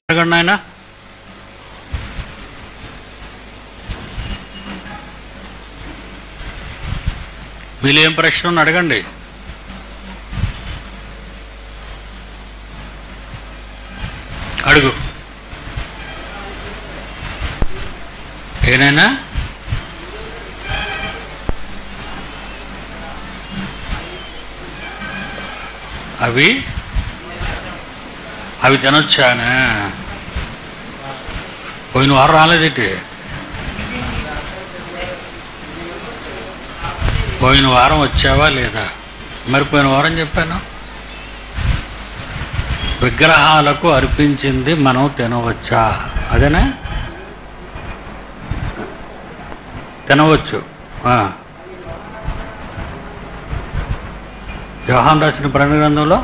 అడగండి నాయన మీరు ఏం ప్రశ్న ఉంది అడగండి అడుగు ఏనైనా అవి అవి తినొచ్చానే పోయిన వారం రాలేదేంటి పోయిన వారం వచ్చావా లేదా మరి పోయిన వారం చెప్పాను విగ్రహాలకు అర్పించింది మనం తినవచ్చా అదేనా తినవచ్చు ఆ. యోహాన్ రాసిన ప్రణి గ్రంథంలో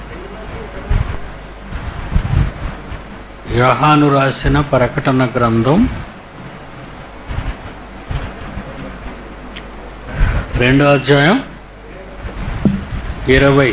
యోహాను రాసిన ప్రకటన గ్రంథం రెండో అధ్యాయం ఇరవై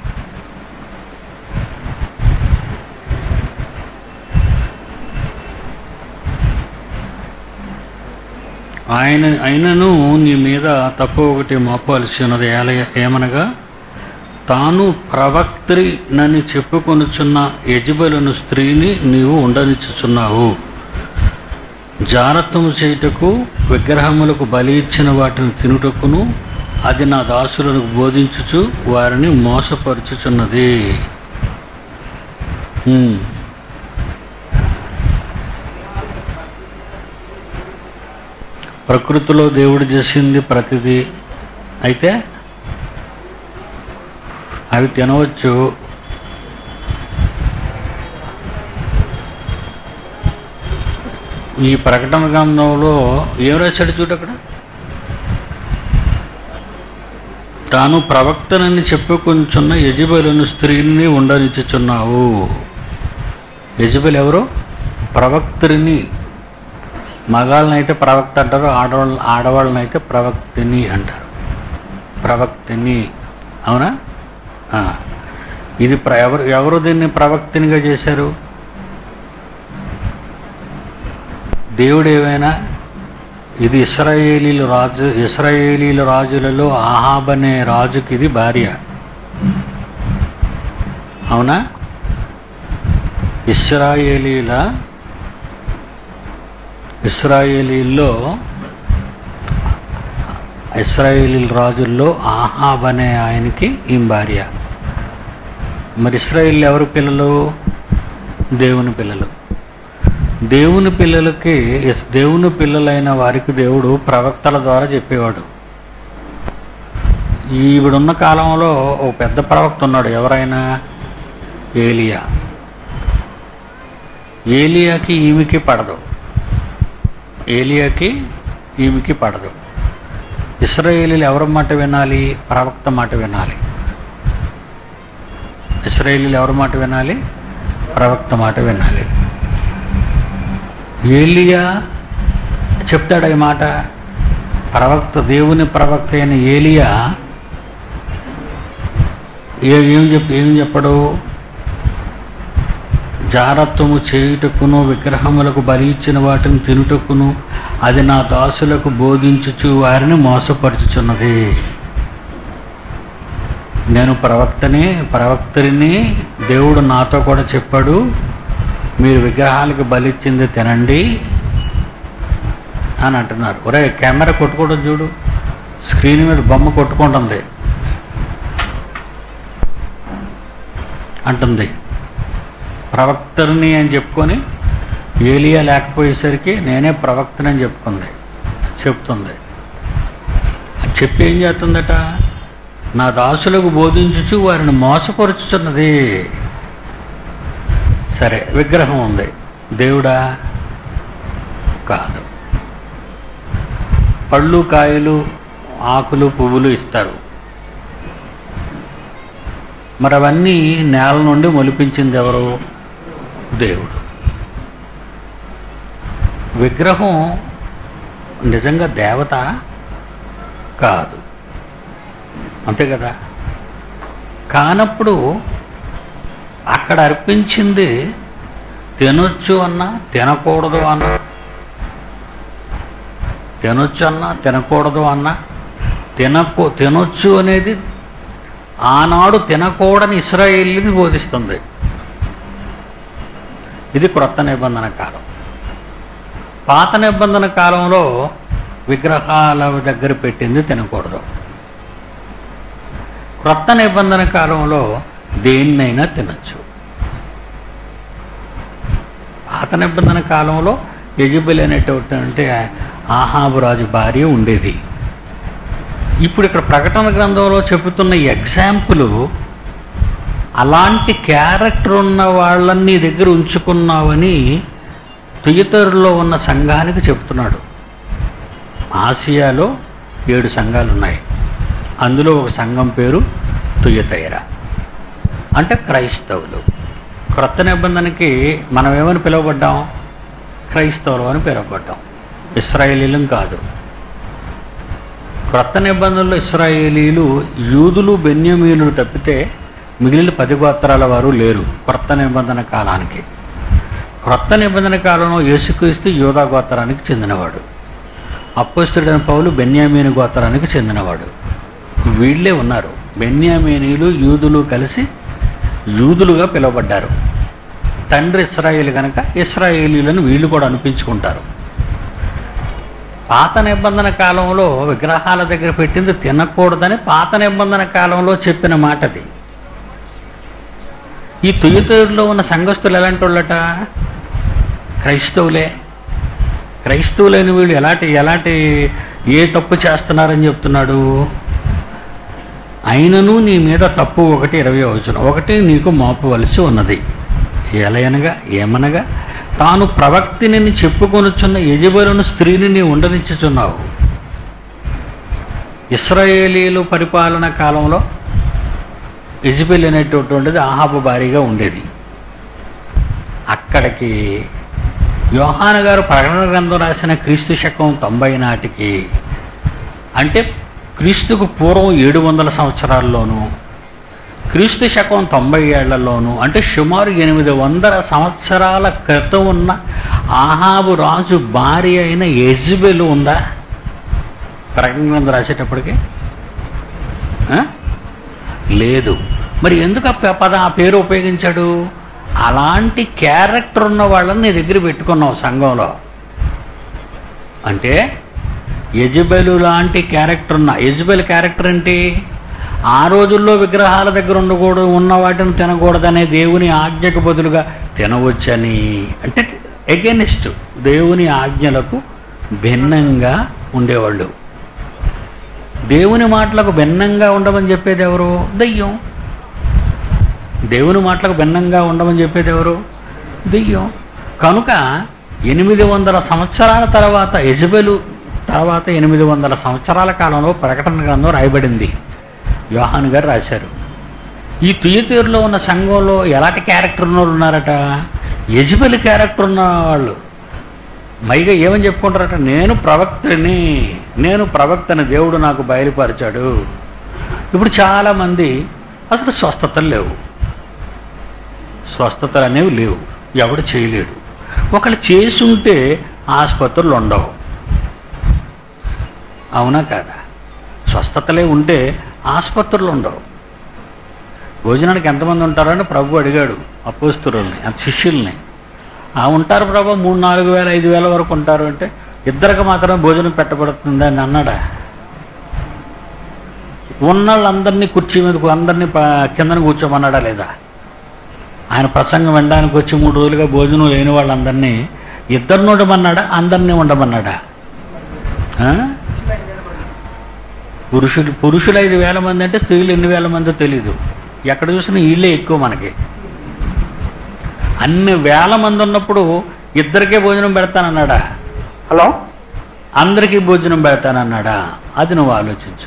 ఆయన అయినను నీ మీద తప్పు ఒకటి మోపవలసి ఉన్నది ఏల- ఏమనగా తాను ప్రవక్త్రి నని చెప్పుకొనుచున్న యజబలను స్త్రీని నీవు ఉండనిచ్చుచున్నావు జారత్వము చేయుటకు విగ్రహములకు బలి ఇచ్చిన వాటిని తినుటకును అది నా దాసులను బోధించుచు వారిని మోసపరుచుచున్నది హ్మ్. ప్రకృతిలో దేవుడు చేసింది ప్రతిదీ అయితే అవి తినవచ్చు ఈ ప్రకటన గ్రంథంలో ఏం రాశాడు చూడు అక్కడ తాను ప్రవక్తనని చెప్పుకొంచున్న యజబెలను స్త్రీని ఉండనిచ్చుచున్నావు యజబెల్ ఎవరు ప్రవక్త్రిని మగాళ్ళనైతే ప్రవక్త అంటారు ఆడవాళ్ళ ఆడవాళ్ళనైతే ప్రవక్తిని అంటారు ప్రవక్తిని అవునా ఆ. ఇది ప్ర ఎవరు ఎవరు దీన్ని ప్రవక్తినిగా చేశారు దేవుడు ఏమైనా ఇది ఇస్రాయేలీలు రాజు ఇస్రాయేలీల రాజులలో ఆహాబ్ అనే రాజుకి ఇది భార్య అవునా ఇస్రాయేలీల ఇస్రాయేలీల్లో ఇస్రాయేలీల రాజుల్లో ఆహాబ్ అనే ఆయనకి ఈ భార్య మరి ఇస్రాయేల్ ఎవరు పిల్లలు దేవుని పిల్లలు దేవుని పిల్లలకి ఇస్- దేవుని పిల్లలైన వారికి దేవుడు ప్రవక్తల ద్వారా చెప్పేవాడు ఈవిడున్న కాలంలో ఓ పెద్ద ప్రవక్త ఉన్నాడు ఎవరైనా ఏలియా ఏలియాకి ఈమెకి పడదు ఏలియాకి ఈమెకి పడదు ఇస్రాయేలీలు ఎవరి మాట వినాలి ప్రవక్త మాట వినాలి ఇస్రాయేలీలు ఎవరి మాట వినాలి ప్రవక్త మాట వినాలి ఏలియా చెప్తాడు ఈ మాట ప్రవక్త దేవుని ప్రవక్త అయిన ఏలియా ఏ- ఏం చెప్ ఏం చెప్పడు జారత్వము చేయుటకును విగ్రహములకు బలి ఇచ్చిన వాటిని తినుటకును అది నా దాసులకు బోధించుచు వారిని మోసపరుచుచున్నది నేను ప్రవక్తని ప్రవక్తరిని దేవుడు నాతో కూడా చెప్పాడు మీరు విగ్రహాలకు బలిచ్చింది తినండి అని అంటున్నారు ఒరే కెమెరా కొట్టుకోవడం చూడు స్క్రీన్ మీద బొమ్మ కొట్టుకుంటుంది అంటుంది ప్రవక్తని అని చెప్పుకొని ఏలియా లేకపోయేసరికి నేనే ప్రవక్తని అని చెప్పుకుంది చెప్తుంది అది చెప్పి ఏం చేస్తుందట నా దాసులకు బోధించుచు వారిని మోసపరుచుచున్నది సరే విగ్రహం ఉంది దేవుడా కాదు పళ్ళు కాయలు ఆకులు పువ్వులు ఇస్తారు మరి అవన్నీ నేల నుండి మొలిపించింది ఎవరు దేవుడు విగ్రహం నిజంగా దేవత కాదు అంతే కదా కానప్పుడు అక్కడ అర్పించింది తినొచ్చు అన్నా తినకూడదు అన్నా తినొచ్చు అన్నా తినకూడదు అన్నా తినకూ తినొచ్చు అనేది ఆనాడు తినకూడని ఇస్రాయేల్ని బోధిస్తుంది ఇది క్రొత్త నిబంధన కాలం పాత నిబంధన కాలంలో విగ్రహాల దగ్గర పెట్టింది తినకూడదు క్రొత్త నిబంధన కాలంలో దేన్నైనా తినచ్చు పాత నిబంధన కాలంలో యజబెల్ అనేటువంటి ఆహాబు రాజు భార్య ఉండేది ఇప్పుడు ఇక్కడ ప్రకటన గ్రంథంలో చెబుతున్న ఈ ఎగ్జాంపుల్ అలాంటి క్యారెక్టర్ ఉన్న వాళ్ళని నీ దగ్గర ఉంచుకున్నావని తుయతరులో ఉన్న సంఘానికి చెప్తున్నాడు ఆసియాలో ఏడు సంఘాలు ఉన్నాయి అందులో ఒక సంఘం పేరు తుయతైర అంటే క్రైస్తవులు క్రొత్త నిబంధనకి మనం ఏమని పిలువబడ్డాం క్రైస్తవులు అని పిలువబడ్డాం ఇస్రాయేలీలం కాదు క్రొత్త నిబంధనలో ఇస్రాయేలీలు యూదులు బెన్యమీనులు తప్పితే మిగిలిన పది గోత్రాల వారు లేరు క్రొత్త నిబంధన కాలానికి క్రొత్త నిబంధన కాలంలో యేసుక్రీస్తు యోధా గోత్రానికి చెందినవాడు అప్పస్తుడైన పౌలు బెన్యామీని గోత్రానికి చెందినవాడు వీళ్ళే ఉన్నారు బెన్యామీనీలు యూదులు కలిసి యూదులుగా పిలువబడ్డారు తండ్రి ఇస్రాయేల్ కనుక ఇస్రాయేలీలను వీళ్ళు కూడా అనిపించుకుంటారు పాత నిబంధన కాలంలో విగ్రహాల దగ్గర పెట్టింది తినకూడదని పాత నిబంధన కాలంలో చెప్పిన మాటది ఈ తుయ్యతూరులో ఉన్న సంఘస్థులు ఎలాంటి వాళ్ళట క్రైస్తవులే క్రైస్తవులైన వీళ్ళు ఎలాంటి ఎలాంటి ఏ తప్పు చేస్తున్నారని చెప్తున్నాడు అయినను నీ మీద తప్పు ఒకటి ఇరవై అవుతున్న ఒకటి నీకు మోపవలసి ఉన్నది ఎలయనగా ఏమనగా తాను ప్రవక్తిని చెప్పుకొనుచున్న యజబరును స్త్రీని నీ ఉండనిచ్చుచున్నావు ఇస్రాయేలీలు పరిపాలన కాలంలో ఇజబెల్ అనేటటువంటిది ఆహాబు భారీగా ఉండేది అక్కడికి యోహాను గారు ప్రకటన గ్రంథం రాసిన క్రీస్తు శకం తొంభై నాటికి అంటే క్రీస్తుకు పూర్వం ఏడు వందల సంవత్సరాల్లోనూ క్రీస్తు శకం తొంభై ఏళ్లలోనూ అంటే సుమారు ఎనిమిది వందల సంవత్సరాల క్రితం ఉన్న ఆహాబు రాజు భార్య అయిన ఎజ్బెల్ ఉందా ప్రకటన గ్రంథం రాసేటప్పటికి ఆ? లేదు మరి ఎందుకు ఆ ప- పద ఆ పేరు ఉపయోగించాడు అలాంటి క్యారెక్టర్ ఉన్న వాళ్ళని నీ దగ్గర పెట్టుకున్నావు సంఘంలో అంటే యజబెలు లాంటి క్యారెక్టర్ ఉన్న యజబెల్ క్యారెక్టర్ ఏంటి ఆ రోజుల్లో విగ్రహాల దగ్గర ఉండకూడదు ఉన్న వాటిని తినకూడదనే దేవుని ఆజ్ఞకు బదులుగా తినవచ్చని అంటే ఎగెనిస్ట్ దేవుని ఆజ్ఞలకు భిన్నంగా ఉండేవాళ్ళు దేవుని మాటలకు భిన్నంగా ఉండమని చెప్పేది ఎవరు దెయ్యం దేవుని మాటలకు భిన్నంగా ఉండమని చెప్పేది ఎవరు దెయ్యం కనుక ఎనిమిది వందల సంవత్సరాల తర్వాత యజబెలు తర్వాత ఎనిమిది వందల సంవత్సరాల కాలంలో ప్రకటన గ్రంథం రాయబడింది యోహాన్ గారు రాశారు ఈ తుయ్యతీరులో ఉన్న సంఘంలో ఎలాంటి క్యారెక్టర్ ఉన్న వాళ్ళు ఉన్నారట యజబెల్ క్యారెక్టర్ ఉన్న వాళ్ళు మైగా ఏమని చెప్పుకుంటారట నేను ప్రవక్తని నేను ప్రవక్తని దేవుడు నాకు బయలుపరిచాడు ఇప్పుడు చాలామంది అసలు స్వస్థతలు లేవు స్వస్థతలు అనేవి లేవు ఎవడు చేయలేడు ఒకళ్ళు చేసి ఉంటే ఆసుపత్రులు ఉండవు అవునా కాదా స్వస్థతలే ఉంటే ఆసుపత్రులు ఉండవు భోజనానికి ఎంతమంది ఉంటారని ప్రభు అడిగాడు అపోస్తురుల్ని ఆ శిష్యుల్ని ఆ ఉంటారు ప్రభు మూడు నాలుగు వేల ఐదు వేల వరకు ఉంటారు అంటే ఇద్దరికి మాత్రమే భోజనం పెట్టబడుతుంది అని అన్నాడా ఉన్న వాళ్ళందరినీ కుర్చీ మీద కూ- అందరినీ ప- కిందన కూర్చోమన్నాడా లేదా ఆయన ప్రసంగం వినడానికి వచ్చి మూడు రోజులుగా భోజనం లేని వాళ్ళందరినీ ఇద్దరిని ఉండమన్నాడా అందరినీ ఉండమన్నాడా ఆ? పురుషులు పురుషులు ఐదు వేల మంది అంటే స్త్రీలు ఎన్ని వేల మందో తెలీదు ఎక్కడ చూసినా వీళ్ళే ఎక్కువ మనకి అన్ని వేల మంది ఉన్నప్పుడు ఇద్దరికే భోజనం పెడతానన్నాడా హలో అందరికీ భోజనం పెడతానన్నాడా అది నువ్వు ఆలోచించు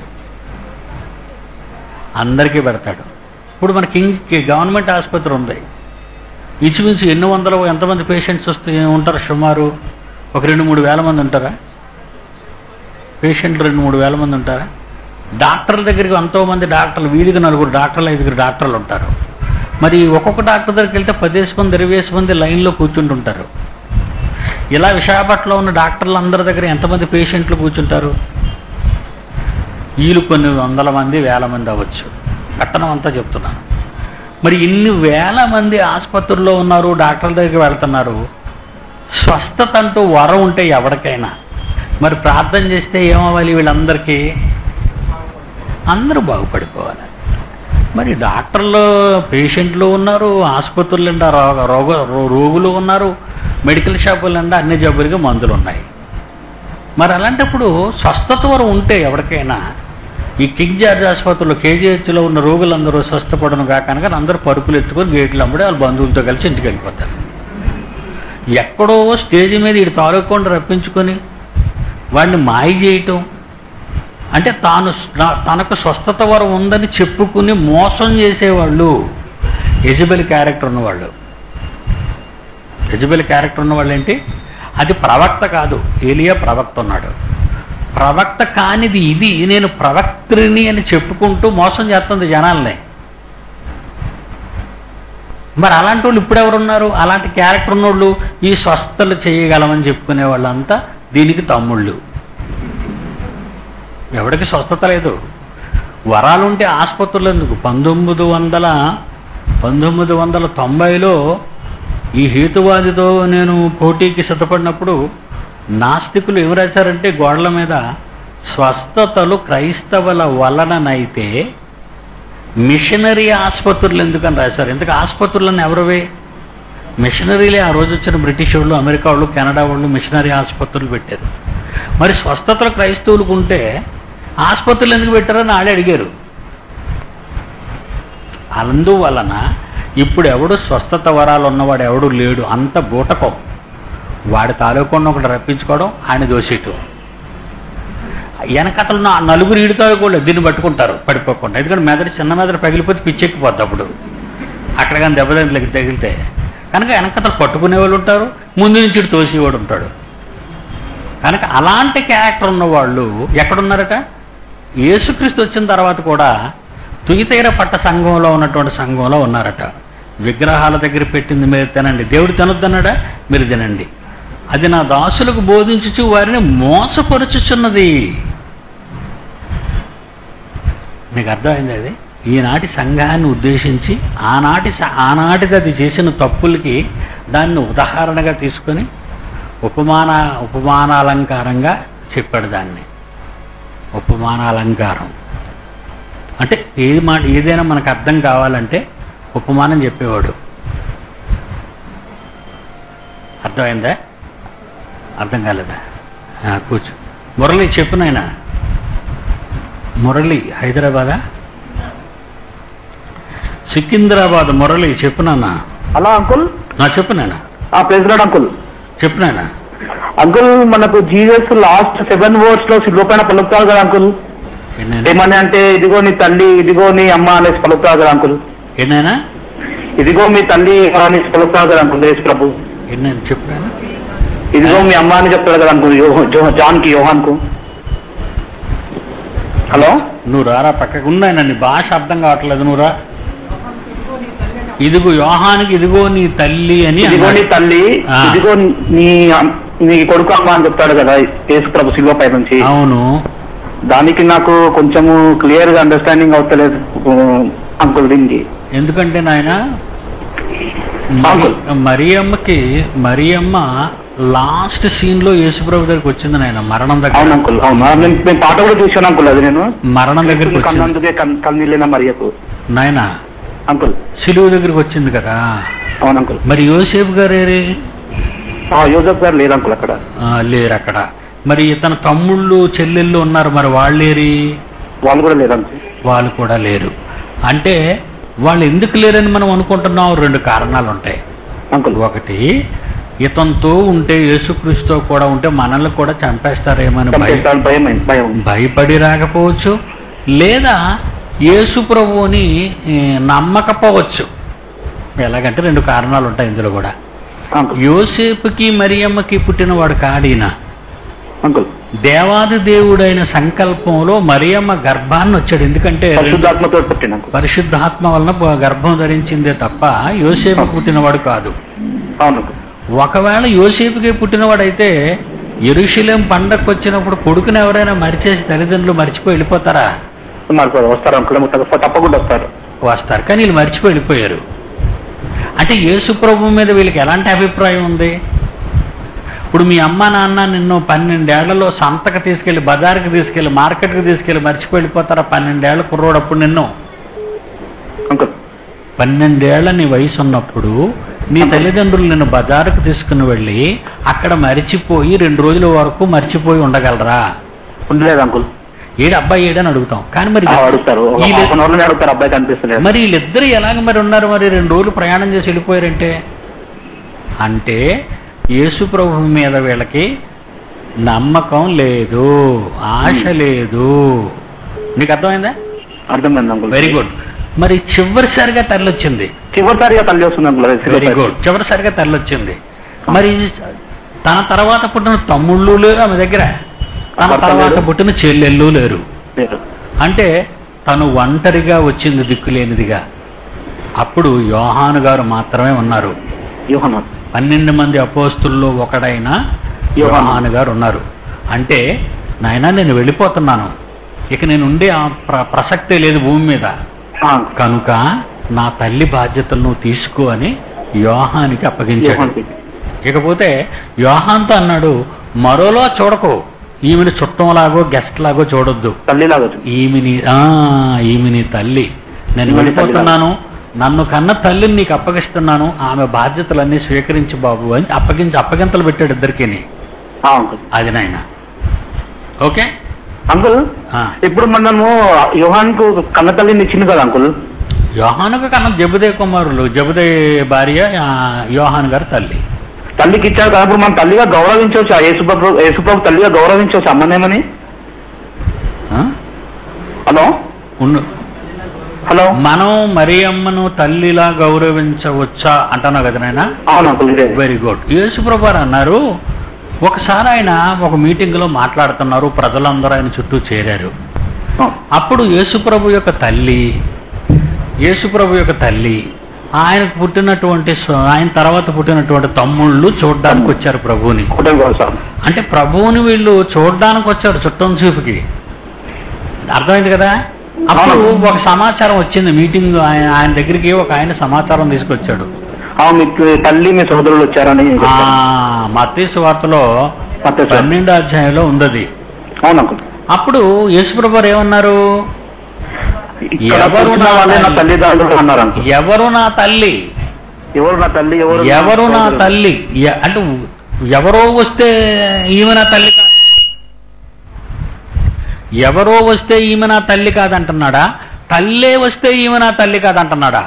అందరికీ పెడతాడు ఇప్పుడు మన కింగ్ గవర్నమెంట్ ఆసుపత్రి ఉంది ఇంచుమించు ఎన్ని వందలు ఎంతమంది పేషెంట్స్ వస్తే ఉంటారు సుమారు ఒక రెండు మూడు వేల మంది ఉంటారా పేషెంట్లు రెండు మూడు వేల మంది ఉంటారా డాక్టర్ల దగ్గరికి ఎంతో మంది డాక్టర్లు వీధికి నలుగురు డాక్టర్లు ఐదుగురు డాక్టర్లు ఉంటారు మరి ఒక్కొక్క డాక్టర్ దగ్గరికి వెళ్తే పదేసి మంది ఇరవేసి మంది లైన్లో కూర్చుంటుంటారు ఇలా విశాఖపట్నంలో ఉన్న డాక్టర్లు అందరి దగ్గర ఎంతమంది పేషెంట్లు కూర్చుంటారు వీళ్ళు కొన్ని వందల మంది వేల మంది అవ్వచ్చు పట్టణం అంతా చెప్తున్నాను మరి ఇన్ని వేల మంది ఆసుపత్రుల్లో ఉన్నారు డాక్టర్ల దగ్గరికి వెళ్తున్నారు స్వస్థత అంటూ వరం ఉంటే ఎవరికైనా మరి ప్రార్థన చేస్తే ఏమవ్వాలి వీళ్ళందరికీ అందరూ బాగుపడిపోవాలి మరి డాక్టర్లు పేషెంట్లు ఉన్నారు ఆసుపత్రులు నిండా రోగ రోగ రో- రోగులు ఉన్నారు మెడికల్ షాపులు నిండా అన్ని జబ్బులకి మందులు ఉన్నాయి మరి అలాంటప్పుడు స్వస్థత వరం ఉంటే ఎవరికైనా ఈ కింగ్ జార్జ్ ఆసుపత్రిలో కేజీహెచ్లో ఉన్న రోగులందరూ స్వస్థపడను కాకనక అందరూ పరుపులు ఎత్తుకొని గేట్లు అమ్ముడి వాళ్ళ బంధువులతో కలిసి ఇంటికి వెళ్ళిపోతారు ఎక్కడో స్టేజ్ మీద ఇటు తాలూకుండా రప్పించుకొని వాడిని మాయ చేయటం అంటే తాను స్వ- తనకు స్వస్థత వరం ఉందని చెప్పుకుని మోసం చేసేవాళ్ళు ఎజిబెల్ క్యారెక్టర్ ఉన్నవాళ్ళు ఎజిబెల్ క్యారెక్టర్ ఉన్నవాళ్ళు ఏంటి అది ప్రవక్త కాదు ఏలియా ప్రవక్త ఉన్నాడు ప్రవక్త కానిది ఇది నేను ప్రవక్త్రిని అని చెప్పుకుంటూ మోసం చేస్తుంది జనాల్ని మరి అలాంటి వాళ్ళు ఇప్పుడు ఎవరున్నారు అలాంటి క్యారెక్టర్ ఉన్నోళ్ళు ఈ స్వస్థతలు చేయగలమని చెప్పుకునే వాళ్ళంతా దీనికి తమ్ముళ్ళు ఎవడికి స్వస్థత లేదు వరాలుంటే ఆసుపత్రులు ఎందుకు పంతొమ్మిది వందల పంతొమ్మిది వందల తొంభైలో ఈ హేతువాదితో నేను పోటీకి సిద్ధపడినప్పుడు నాస్తికులు ఏం రాశారంటే గోడల మీద స్వస్థతలు క్రైస్తవుల వలననైతే మిషనరీ ఆసుపత్రులు ఎందుకని రాశారు ఎందుకు ఆసుపత్రులను ఎవరివే మిషనరీలే ఆ రోజు వచ్చిన బ్రిటిష్ వాళ్ళు అమెరికా వాళ్ళు కెనడా వాళ్ళు మిషనరీ ఆసుపత్రులు పెట్టారు మరి స్వస్థతలు క్రైస్తవులకు ఉంటే ఆసుపత్రులు ఎందుకు పెట్టారని ఆడే అడిగారు అందువలన ఇప్పుడు ఎవడు స్వస్థత వరాలు ఉన్నవాడు ఎవడు లేడు అంత బూటకం వాడి తాలూకుండా ఒకటి రప్పించుకోవడం ఆయన దోసేయటం వెనకతలు నా నలుగురు ఈడుతారు కూడా దీన్ని పట్టుకుంటారు పడిపోకుండా ఎందుకంటే మెదడు చిన్న మెదడు పగిలిపోతే పిచ్చెక్కిపోద్ది అప్పుడు అక్కడ కానీ దెబ్బతింట్లకి తగిలితే కనుక వెనకతలు పట్టుకునే వాళ్ళు ఉంటారు ముందు నుంచి ఇటు తోసేవాడు ఉంటాడు కనుక అలాంటి క్యారెక్టర్ ఉన్నవాళ్ళు ఎక్కడున్నారట యేసుక్రీస్తు వచ్చిన తర్వాత కూడా తుయితీర పట్ట సంఘంలో ఉన్నటువంటి సంఘంలో ఉన్నారట విగ్రహాల దగ్గర పెట్టింది మీరు తినండి దేవుడు తినొద్దన్నాడా మీరు తినండి అది నా దాసులకు బోధించుచు వారిని మోసపరుచుచున్నది మీకు అర్థమైంది అది ఈనాటి సంఘాన్ని ఉద్దేశించి ఆనాటి స- ఆనాటిది అది చేసిన తప్పులకి దాన్ని ఉదాహరణగా తీసుకొని ఉపమాన ఉపమానాలంకారంగా చెప్పాడు దాన్ని ఉపమానాలంకారం అంటే ఏది మాట ఏదైనా మనకు అర్థం కావాలంటే ఉపమానం చెప్పేవాడు అర్థమైందా అర్థం కాలేదా ఆ, కూర్చో మురళి చెప్పు నాయనా మురళి హైదరాబాదా సికింద్రాబాద్ మురళి చెప్పు నాన్న హలో అంకుల్ నా చెప్పు నాయన ఆ ప్రెసిడెంట్ అంకుల్ చెప్పు నాయన అంకుల్ మనకు జీసస్ లాస్ట్ సెవెన్ వర్డ్స్ లో సిల్వ పైన పలుకుతారు కదా అంకుల్ ఏంటైనా ఏమని అంటే ఇదిగో నీ తల్లి ఇదిగో నీ అమ్మ అనేసి పలుకుతారు కదా అంకుల్ ఏంటైనా ఇదిగో మీ తల్లి అనేసి పలుకుతారు కదా అంకుల్ యేసు ప్రభు ఏంటైనా చెప్పు నాయనా ఇదిగో మీ అమ్మ అని చెప్తాడు కదా అంకుల్ యో- జో- జాన్ కి యోహాన్ కు హలో నువ్వు రారా పక్కకు ఉన్నాయన నీ భాష అర్థం కావట్లేదు నువ్వు రా ఇదిగో యోహానికి ఇదిగో నీ తల్లి అని ఇదిగో నీ అన్నాడు. తల్లి ఆ. ఇదిగో నీ అమ్- నీ కొడుకు అమ్మ అని చెప్తాడు కదా యేసు ప్రభు సిల్వ పై నుంచి అవును దానికి నాకు కొంచెము క్లియర్ గా అండర్స్టాండింగ్ అవుతలేదు అంకుల్ దీనికి ఎందుకంటే నాయన అంకుల్. మరియమ్మకి మరియమ్మ లాస్ట్ సీన్ లో యేసుప్రభు దగ్గరికి వచ్చింది నాయన మరణం అవును దగ్గర అంకుల్ అవును ఆ, నేను నేను పాట కూడా చూశాను అంకుల్ అది నేను మరణం దగ్గరికి వచ్చింది కన్నందుకే కన్- కన్నీళ్ళిన మరియకు నాయన అంకుల్ సిలువు దగ్గరికి వచ్చింది కదా అవును అంకుల్ మరి యోసేపు గారు ఏరి ఆ యోజఫ్ గారు లేదు అంకుల్ అక్కడ ఆ, లేరు అక్కడ మరి ఇతన తమ్ముళ్ళు చెల్లెళ్ళు ఉన్నారు మరి వాళ్ళేరి వాళ్ళు కూడా లేదు అంకుల్ వాళ్ళు కూడా లేరు అంటే వాళ్ళు ఎందుకు లేరని మనం అనుకుంటున్నాం రెండు కారణాలు ఉంటాయి అంకుల్ ఒకటి ఇతనితో ఉంటే యేసుక్రీస్తుతో కూడా ఉంటే మనల్ని కూడా చంపేస్తారేమని భయ చంపేస్తాడు భయం అయింది, భయం భయపడి రాకపోవచ్చు లేదా యేసు ప్రభువుని ఏ, నమ్మకపోవచ్చు ఎలాగంటే రెండు కారణాలు ఉంటాయి ఇందులో కూడా అంకుల్ యోసేపుకి మరియమ్మకి పుట్టినవాడు కాడీన అంకుల్ దేవాది దేవుడైన సంకల్పంలో మరియమ్మ గర్భాన్ని వచ్చాడు ఎందుకంటే పరిశుద్ధాత్మతో పుట్టిన అంకుల్ పరిశుద్ధాత్మ వలన ప- గర్భం ధరించిందే తప్ప యోసేపు పుట్టినవాడు కాదు అవును అంకుల్ ఒకవేళ యోసేపుకే పుట్టినవాడైతే ఎరుషులేం పండగకు వచ్చినప్పుడు కొడుకుని ఎవరైనా మరిచేసి తల్లిదండ్రులు మర్చిపోయి వెళ్ళిపోతారా మరి వస్తారు అంకుల్ తప్ప- తప్పకుండా వస్తారు వస్తారు కానీ వీళ్ళు మర్చిపోయి వెళ్ళిపోయారు అంటే యేసు ప్రభు మీద వీళ్ళకి ఎలాంటి అభిప్రాయం ఉంది ఇప్పుడు మీ అమ్మ నాన్న నిన్ను పన్నెండేళ్లలో సంతకు తీసుకెళ్ళి బజార్కి తీసుకెళ్ళి మార్కెట్కి తీసుకెళ్ళి మర్చిపోయి వెళ్ళిపోతారా పన్నెండేళ్ల కుర్రోడప్పుడు నిన్ను అంకుల్ పన్నెండేళ్ల నీ వయసు ఉన్నప్పుడు నీ తల్లిదండ్రులు నిన్ను బజారుకు తీసుకుని వెళ్ళి అక్కడ మరిచిపోయి రెండు రోజుల వరకు మర్చిపోయి ఉండగలరా ఉండలేదు అంకుల్ ఏడు అబ్బాయి ఏడని అడుగుతాం కానీ మరి ఆ, అడుగుతారు ఒక వీళ్ళ- హాఫ్ అన్ అవర్ అడుగుతారు అబ్బాయి కనిపిస్తలేదు మరి వీళ్ళిద్దరు ఎలాగ మరి ఉన్నారు మరి రెండు రోజులు ప్రయాణం చేసి వెళ్ళిపోయారంటే అంటే యేసు ప్రభు మీద వీళ్ళకి నమ్మకం లేదు ఆశ లేదు నీకు అర్థమైందా అర్థమైంది అంకుల్ వెరీ గుడ్ మరి చివరిసారిగా తల్లి వచ్చింది చివరిసారిగా తల్లి వస్తుంది అంకుల్ అది వెరీ గుడ్ చివరిసారిగా తల్లి వచ్చింది మరి తన తర్వాత పుట్టిన తమ్ముళ్ళు లేరు ఆమె దగ్గర తన భర్త తర్వాత లేరు. పుట్టిన చెల్లెళ్ళు లేరు లేదు. అంటే తను ఒంటరిగా వచ్చింది దిక్కులేనిదిగా అప్పుడు యోహాను గారు మాత్రమే ఉన్నారు యోహన పన్నెండు మంది అపోస్తుల్లో ఒకడైన యోహాను. యోహాను గారు ఉన్నారు అంటే నాయనా నేను వెళ్ళిపోతున్నాను ఇక నేను ఉండే ఆ ప్ర ప్రసక్తే లేదు భూమి మీద ఆ, కనుక నా తల్లి బాధ్యతలు నువ్వు తీసుకో అని యోహానికి అప్పగించాడు యోహాన్కి. ఇకపోతే యోహాన్తో అన్నాడు మరోలో చూడకు ఈమెని చుట్టంలాగో గెస్ట్ లాగో చూడొద్దు తల్లిలాగా వచ్చింది. ఈమెని ఆ ఈమెని తల్లి నేను ఈమెని వెళ్ళిపోతున్నాను నన్ను కన్న తల్లిని నీకు అప్పగిస్తున్నాను ఆమె బాధ్యతలన్నీ స్వీకరించి బాబు అని అప్పగించి అప్పగింతలు పెట్టాడు ఇద్దరికిని ఆ, అంకుల్ అది నాయన ఓకే అంకుల్ ఆ. ఇప్పుడు మనము యోహాన్ కు కన్న తల్లిని ఇచ్చింది కదా అంకుల్ యోహానుకు కన్న జబుదే కుమారులు జబుదే భార్య ఆ, యోహాను గారి తల్లి తల్లికి ఇచ్చారు కదా ఇప్పుడు మనం తల్లిగా గౌరవించవచ్చు ఆ యేసుప్రభు యేసుప్రభు తల్లిగా గౌరవించవచ్చు అమ్మనేమని ఆ? హలో ఉన్ను హలో మనం మరియమ్మను తల్లిలా గౌరవించవచ్చా అంటున్నావు కదా నాయన అవును అంకుల్ ఇదే వెరీ గుడ్ యేసుప్రభు వారు అన్నారు ఒకసారి ఆయన ఒక మీటింగ్లో మాట్లాడుతున్నారు ప్రజలందరూ ఆయన చుట్టూ చేరారు ఆ, అప్పుడు యేసుప్రభు యొక్క తల్లి యేసుప్రభు యొక్క తల్లి ఆయనకు పుట్టినటువంటి స్వ- ఆయన తర్వాత పుట్టినటువంటి తమ్ముళ్ళు చూడడానికి వచ్చారు ప్రభువుని ఒకటే సార్ అంటే ప్రభువుని వీళ్ళు చూడడానికి వచ్చారు చుట్టం చూపుకి అర్థమైంది కదా అప్పుడు అవును. ఒక సమాచారం వచ్చింది మీటింగ్ ఆయన ఆయన దగ్గరికి ఒక ఆయన సమాచారం తీసుకొచ్చాడు అవును మీకు తల్లి మీ సోదరులు వచ్చారని ఆ చెప్పారు. మత్తీసు వార్తలో మత్తయి సార్. పన్నెండో అధ్యాయంలో ఉంది అవును అంకుల్ అప్పుడు యేసుప్రభు వారు ఏమన్నారు ఇక్కడ ఎవరు కూర్చున్న నా వాళ్ళే నా తల్లి? తల్లిదండ్రులు అన్నారు అంకుల్ ఎవరు నా తల్లి ఎవరు నా తల్లి ఎవరు నా ఎవరు నా సోదరులు? తల్లి ఎ- అంటే ఎవరో వస్తే ఈమె నా తల్లి కా- ఎవరో వస్తే ఈమె నా తల్లి కాదంటున్నాడా తల్లే వస్తే ఈమె నా తల్లి కాదంటున్నాడా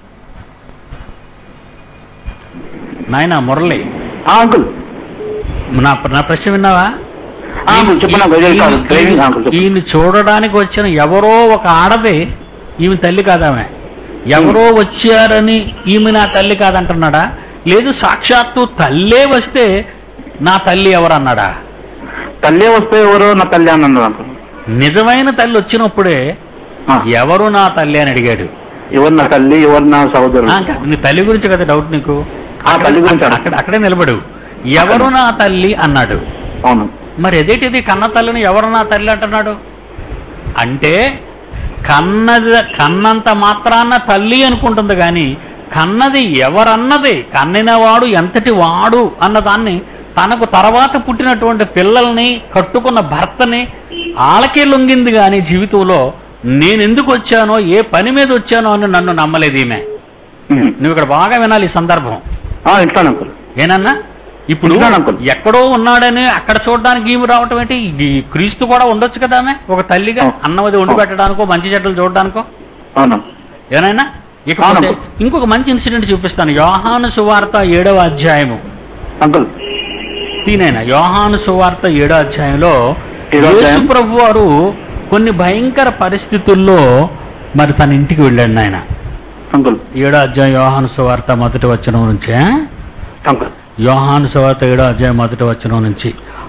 నాయన మురళి ఆ, అంకుల్ నా నా ప్రశ్న విన్నావా ఆ, అంకుల్ చెప్పండి అంకుల్ ఇది కాదు, డ్రైవింగ్ అంకుల్ చెప్పండి. ఈయన చూడడానికి వచ్చిన ఎవరో ఒక ఆడది ఈమె తల్లి కాదామె ఎవరో వచ్చారని ఈమె నా తల్లి కాదంటున్నాడా లేదు సాక్షాత్తు తల్లే వస్తే నా తల్లి ఎవరన్నాడా తల్లి వస్తే ఎవరు నా తల్లి అని అన్నారు అంకుల్ నిజమైన తల్లి వచ్చినప్పుడే ఆ, ఎవరు నా తల్లి అని అడిగాడు ఎవరు నా తల్లి ఎవరు నా సహోదరులు ఆ, కాదు, నీ తల్లి గురించి కదా డౌట్ నీకు ఆ, తల్లి గురించి అడగ. అక్కడ అక్కడే నిలబడు ఎవరు నా తల్లి అన్నాడు అవును మరి ఎదేటిది కన్న తల్లిని ఎవరు నా తల్లి అంటున్నాడు అంటే కన్నది కన్నంత మాత్రాన తల్లి అనుకుంటుంది కానీ కన్నది ఎవరన్నది కన్నినవాడు ఎంతటి వాడు అన్నదాన్ని తనకు తర్వాత పుట్టినటువంటి పిల్లల్ని కట్టుకున్న భర్తని ఆళ్ళకే లొంగింది కానీ జీవితంలో నేను ఎందుకు వచ్చానో ఏ పని మీద వచ్చానో అని నన్ను నమ్మలేదు ఈమె ఉమ్. నువ్వు ఇక్కడ బాగా వినాలి ఈ సందర్భం ఆ, ఇస్తాను అంకుల్ ఏనన్నా ఇప్పుడు విన్నాను అంకుల్. ఎక్కడో ఉన్నాడని అక్కడ చూడడానికి ఈమె రావటం ఏంటి ఈ క్రీస్తు కూడా ఉండొచ్చు కదా ఆమె ఒక తల్లిగా అవును. అన్నమది వండి పెట్టడానికో మంచి చెడ్డలు చూడడానికో అవును ఏనైనా ఇకపోతే అవును. ఇంకొక మంచి ఇన్సిడెంట్ చూపిస్తాను యోహాను సువార్త ఏడవ అధ్యాయము అంకుల్ దీనైనా యోహాను సువార్త ఏడో అధ్యాయంలో ఏడో అధ్యాయం? యేసు ప్రభు వారు కొన్ని భయంకర పరిస్థితుల్లో మరి తన ఇంటికి వెళ్ళాడు ఆయన అంకుల్ ఏడో అధ్యాయం యోహాను సువార్త మొదటి వచనం నుంచే అంకుల్ యోహాను సువార్త ఏడో అధ్యాయం మొదటి వచనం నుంచి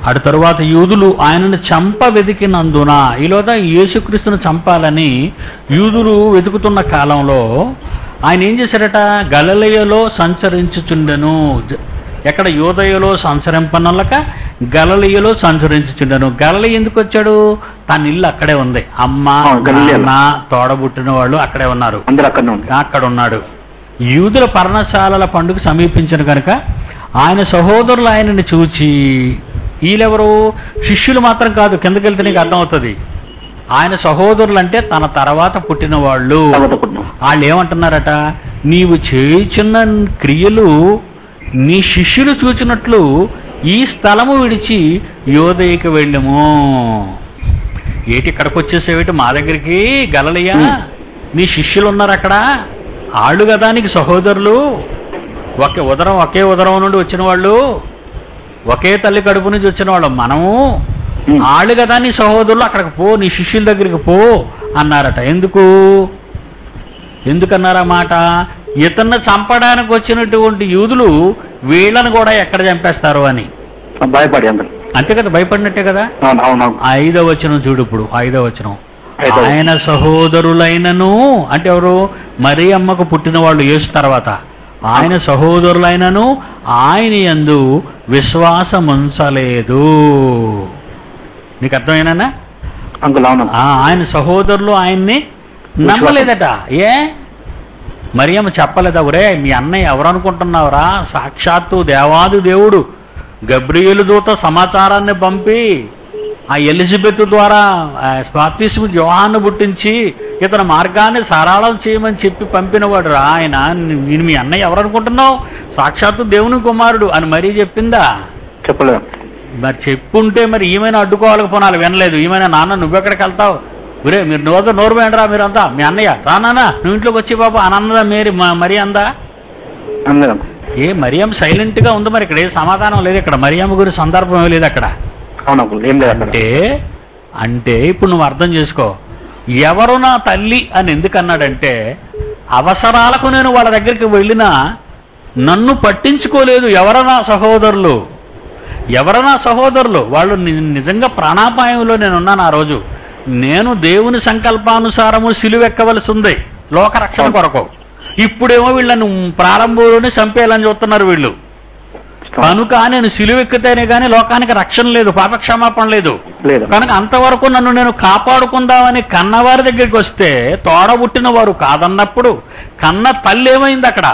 అటు తరువాత యూదులు ఆయనను చంప వెతికినందున ఈలోగా యేసుక్రీస్తును చంపాలని యూదులు వెతుకుతున్న కాలంలో ఆయన ఏం చేశారట గలలయలో సంచరించుచుండెను జ- ఎక్కడ యోదయలో సంచరింపనలక గలలియలో సంచరించుచుండెను గలలి ఎందుకు వచ్చాడు తన ఇల్లు అక్కడే ఉంది అమ్మ ఆ, గలిలయలో. నాన్న తోడబుట్టిన వాళ్ళు అక్కడే ఉన్నారు అందరు అక్కడనే ఉంది అక్కడ ఉన్నాడు యూదుల పర్ణశాలల పండుగ సమీపించిన కనుక ఆయన సహోదరులు ఆయనని చూచి వీళ్ళెవరు శిష్యులు మాత్రం కాదు కిందకి వెళ్తే నీకు అర్థమవుతుంది ఆయన సహోదరులు అంటే తన తర్వాత పుట్టిన వాళ్ళు తర్వాత పుట్టిన వాళ్ళు ఏమంటున్నారట నీవు చేయుచున్న క్రియలు నీ శిష్యులు చూచినట్లు ఈ స్థలము విడిచి యోదయకి వెళ్ళము ఏటి ఇక్కడికి వచ్చేసేవిటి మా దగ్గరికి గలలియా నీ శిష్యులు ఉన్నారు అక్కడ ఆళ్ళు కదా నీకు సహోదరులు ఒకే ఉదరం ఒకే ఉదరం నుండి వచ్చిన వాళ్ళు ఒకే తల్లి కడుపు నుంచి వచ్చిన వాళ్ళు మనము Hmm. ఆళ్ళు కదా నీ సహోదరులు అక్కడికి పో నీ శిష్యుల దగ్గరికి పో అన్నారట ఎందుకు ఎందుకన్నారా మాట ఇతన్ని చంపడానికి వచ్చినటువంటి యూదులు వీళ్ళని కూడా ఎక్కడ చంపేస్తారు అని భయపడి అందరు అంతే కదా భయపడినట్టే కదా అవును అవును అవును ఐదవ వచనం చూడు ఇప్పుడు ఐదవ వచనం ఐదవ వచనం. ఆయన సహోదరులైనను అంటే ఎవరు మరి అమ్మకు పుట్టిన వాళ్ళు యేసు తర్వాత ఆయన సహోదరులైనను ఆయన యందు విశ్వాసముంచలేదు నీకు అర్థమైనా అంకుల్ అవును ఆ, ఆయన సహోదరులు ఆయన్ని నమ్మలేదట ఏ మరియమ్మ చెప్పలేదా ఒరే మీ అన్నయ్య ఎవరు అనుకుంటున్నావురా సాక్షాత్తు దేవాది దేవుడు గబ్రియేలు దూత సమాచారాన్ని పంపి ఆ ఎలిజబెత్ ద్వారా స్వాతిస్ము జోహాన్ని పుట్టించి ఇతని మార్గాన్ని సరళం చేయమని చెప్పి పంపినవాడు రా ఆయన నేను మీ అన్నయ్య ఎవరు అనుకుంటున్నావు సాక్షాత్తు దేవుని కుమారుడు అని మరీ చెప్పిందా చెప్పలేదు మరి చెప్పుంటే మరి ఏమైనా అడ్డుకోవాలకపోనాలి వినలేదు ఏమైనా నాన్న నువ్వెక్కడికి వెళ్తావు ఒరే మీరు నోరు నోరు వేయండిరా మీరంతా మీ అన్నయ్య రా నాన్న నువ్వు ఇంట్లోకి వచ్చి బాబు అని అన్నదా మేరీ మ- మరి అందా అందరం ఏ మరియం సైలెంట్ గా ఉంది మరి ఇక్కడ ఏ సమాధానం లేదు ఇక్కడ మరియమ్మ గురి సందర్భం ఏమీ లేదు అక్కడ అవును అంకుల్ ఏం లేదు అక్కడ అంటే అంటే ఇప్పుడు నువ్వు అర్థం చేసుకో ఎవరు నా తల్లి అని ఎందుకు అన్నాడంటే అవసరాలకు నేను వాళ్ళ దగ్గరికి వెళ్ళినా నన్ను పట్టించుకోలేదు ఎవరన్నా సహోదరులు ఎవరన్నా సహోదరులు వాళ్ళు ని- నిజంగా ప్రాణాపాయంలో నేను ఉన్నాను ఆ రోజు నేను దేవుని సంకల్పానుసారము సిలువెక్కవలసి ఉంది లోకరక్షణ కొరకు ఇప్పుడేమో వీళ్ళని ప్రారంభంలోనే చంపేయాలని చూస్తున్నారు వీళ్ళు కనుక నేను సిలువెక్కితేనే కానీ లోకానికి రక్షణ లేదు పాపక్షమాపణ లేదు లేదు కనుక అంతవరకు నన్ను నేను కాపాడుకుందామని కన్నవారి దగ్గరికి వస్తే తోడబుట్టిన వారు కాదన్నప్పుడు కన్న తల్లి ఏమైంది అక్కడ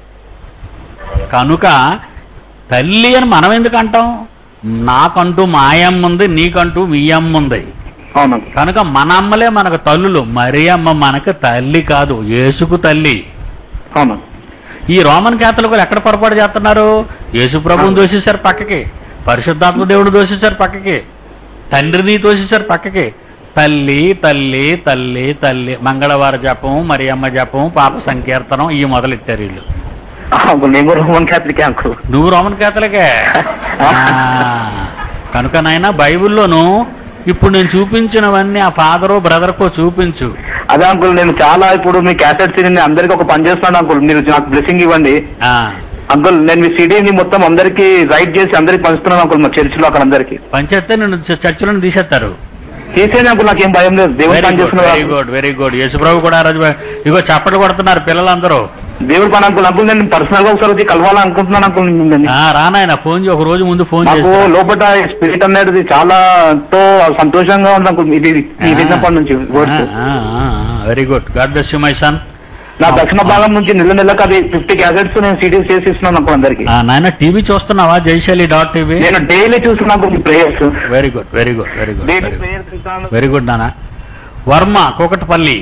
కనుక తల్లి అని మనం ఎందుకు అంటాం నాకంటూ మా అమ్మ ఉంది నీకంటూ మీ అమ్మ ఉంది అవును అంకుల్ కనుక మన అమ్మలే మనకు తల్లులు మరి అమ్మ మనకు తల్లి కాదు యేసుకు తల్లి అవును ఈ రోమన్ క్యాథలికులు ఎక్కడ పొరపాటు చేస్తున్నారు యేసు ప్రభువుని దోషిస్తారు పక్కకి పరిశుద్ధాత్మ దేవుడు దోషిస్తారు పక్కకి తండ్రిని దోషిస్తారు పక్కకి తల్లి తల్లి తల్లి తల్లి మంగళవార జపం మరి అమ్మ జపం పాప సంకీర్తనం ఇవి మొదలెట్టారు వీళ్ళు అంకుల్ నేను కూడా రోమన్ క్యాథలిక్ అంకుల్ నువ్వు రోమన్ క్యాథలికే ఆ, కనుక నాయన బైబిల్లోను ఇప్పుడు నేను చూపించినవన్నీ ఆ ఫాదరో బ్రదర్కో చూపించు అదే అంకుల్ నేను చాలా ఇప్పుడు మీ క్యాసెట్స్ నేను అందరికి ఒక పని చేస్తున్నాను అంకుల్ మీరు నాకు బ్లెస్సింగ్ ఇవ్వండి ఆ, అంకుల్ నేను మీ సిడీని మొత్తం అందరికి రైట్ చేసి అందరికి పంచుతున్నాను అంకుల్ మా చర్చిలో అక్కడ అందరికి పంచేస్తే నేను చ- చర్చిలను తీసేస్తారు తీసేయండి అంకుల్ నాకేం భయం లేదు దేవుడు వెరీ పని గుడ్ వెరీ చేస్తున్నారు గుడ్ వెరీ గుడ్ యేసుప్రభు కూడా ఆ రోజు ఇగో చప్పట్లు కొడుతున్నారు పిల్లలందరూ దేవుడు పని అంకుల్ అంకుల్ నేను పర్సనల్ గా ఒకసారి వచ్చి కలవాలనుకుంటున్నాను అంకుల్ మిమ్మల్ని. ఆ రానాయన ఫోన్ చే- ఒక రోజు ముందు ఫోన్ నాకు చేస్తా లోపల స్పిరిట్ అనేది చాలా ఎంతో సంతోషంగా ఉంది అంకుల్ ఇది ఈ విన్నప్పటి నుంచి words very good God bless you my son నా దక్షిణ భాగం నుంచి నెల నెలకు అది ఫిఫ్టీ క్యాసెట్స్ నేను సిడీస్ చేసి ఇస్తున్నాను అంకుల్ అందరికి నాయన టీవీ చూస్తున్నావా జైశాలి డాట్ టీవీ నేను డైలీ చూస్తున్నాను మీ prayers very good very good very good daily very good prayers ఇస్తాను వెరీ గుడ్ నాన్న వర్మ కోకటపల్లి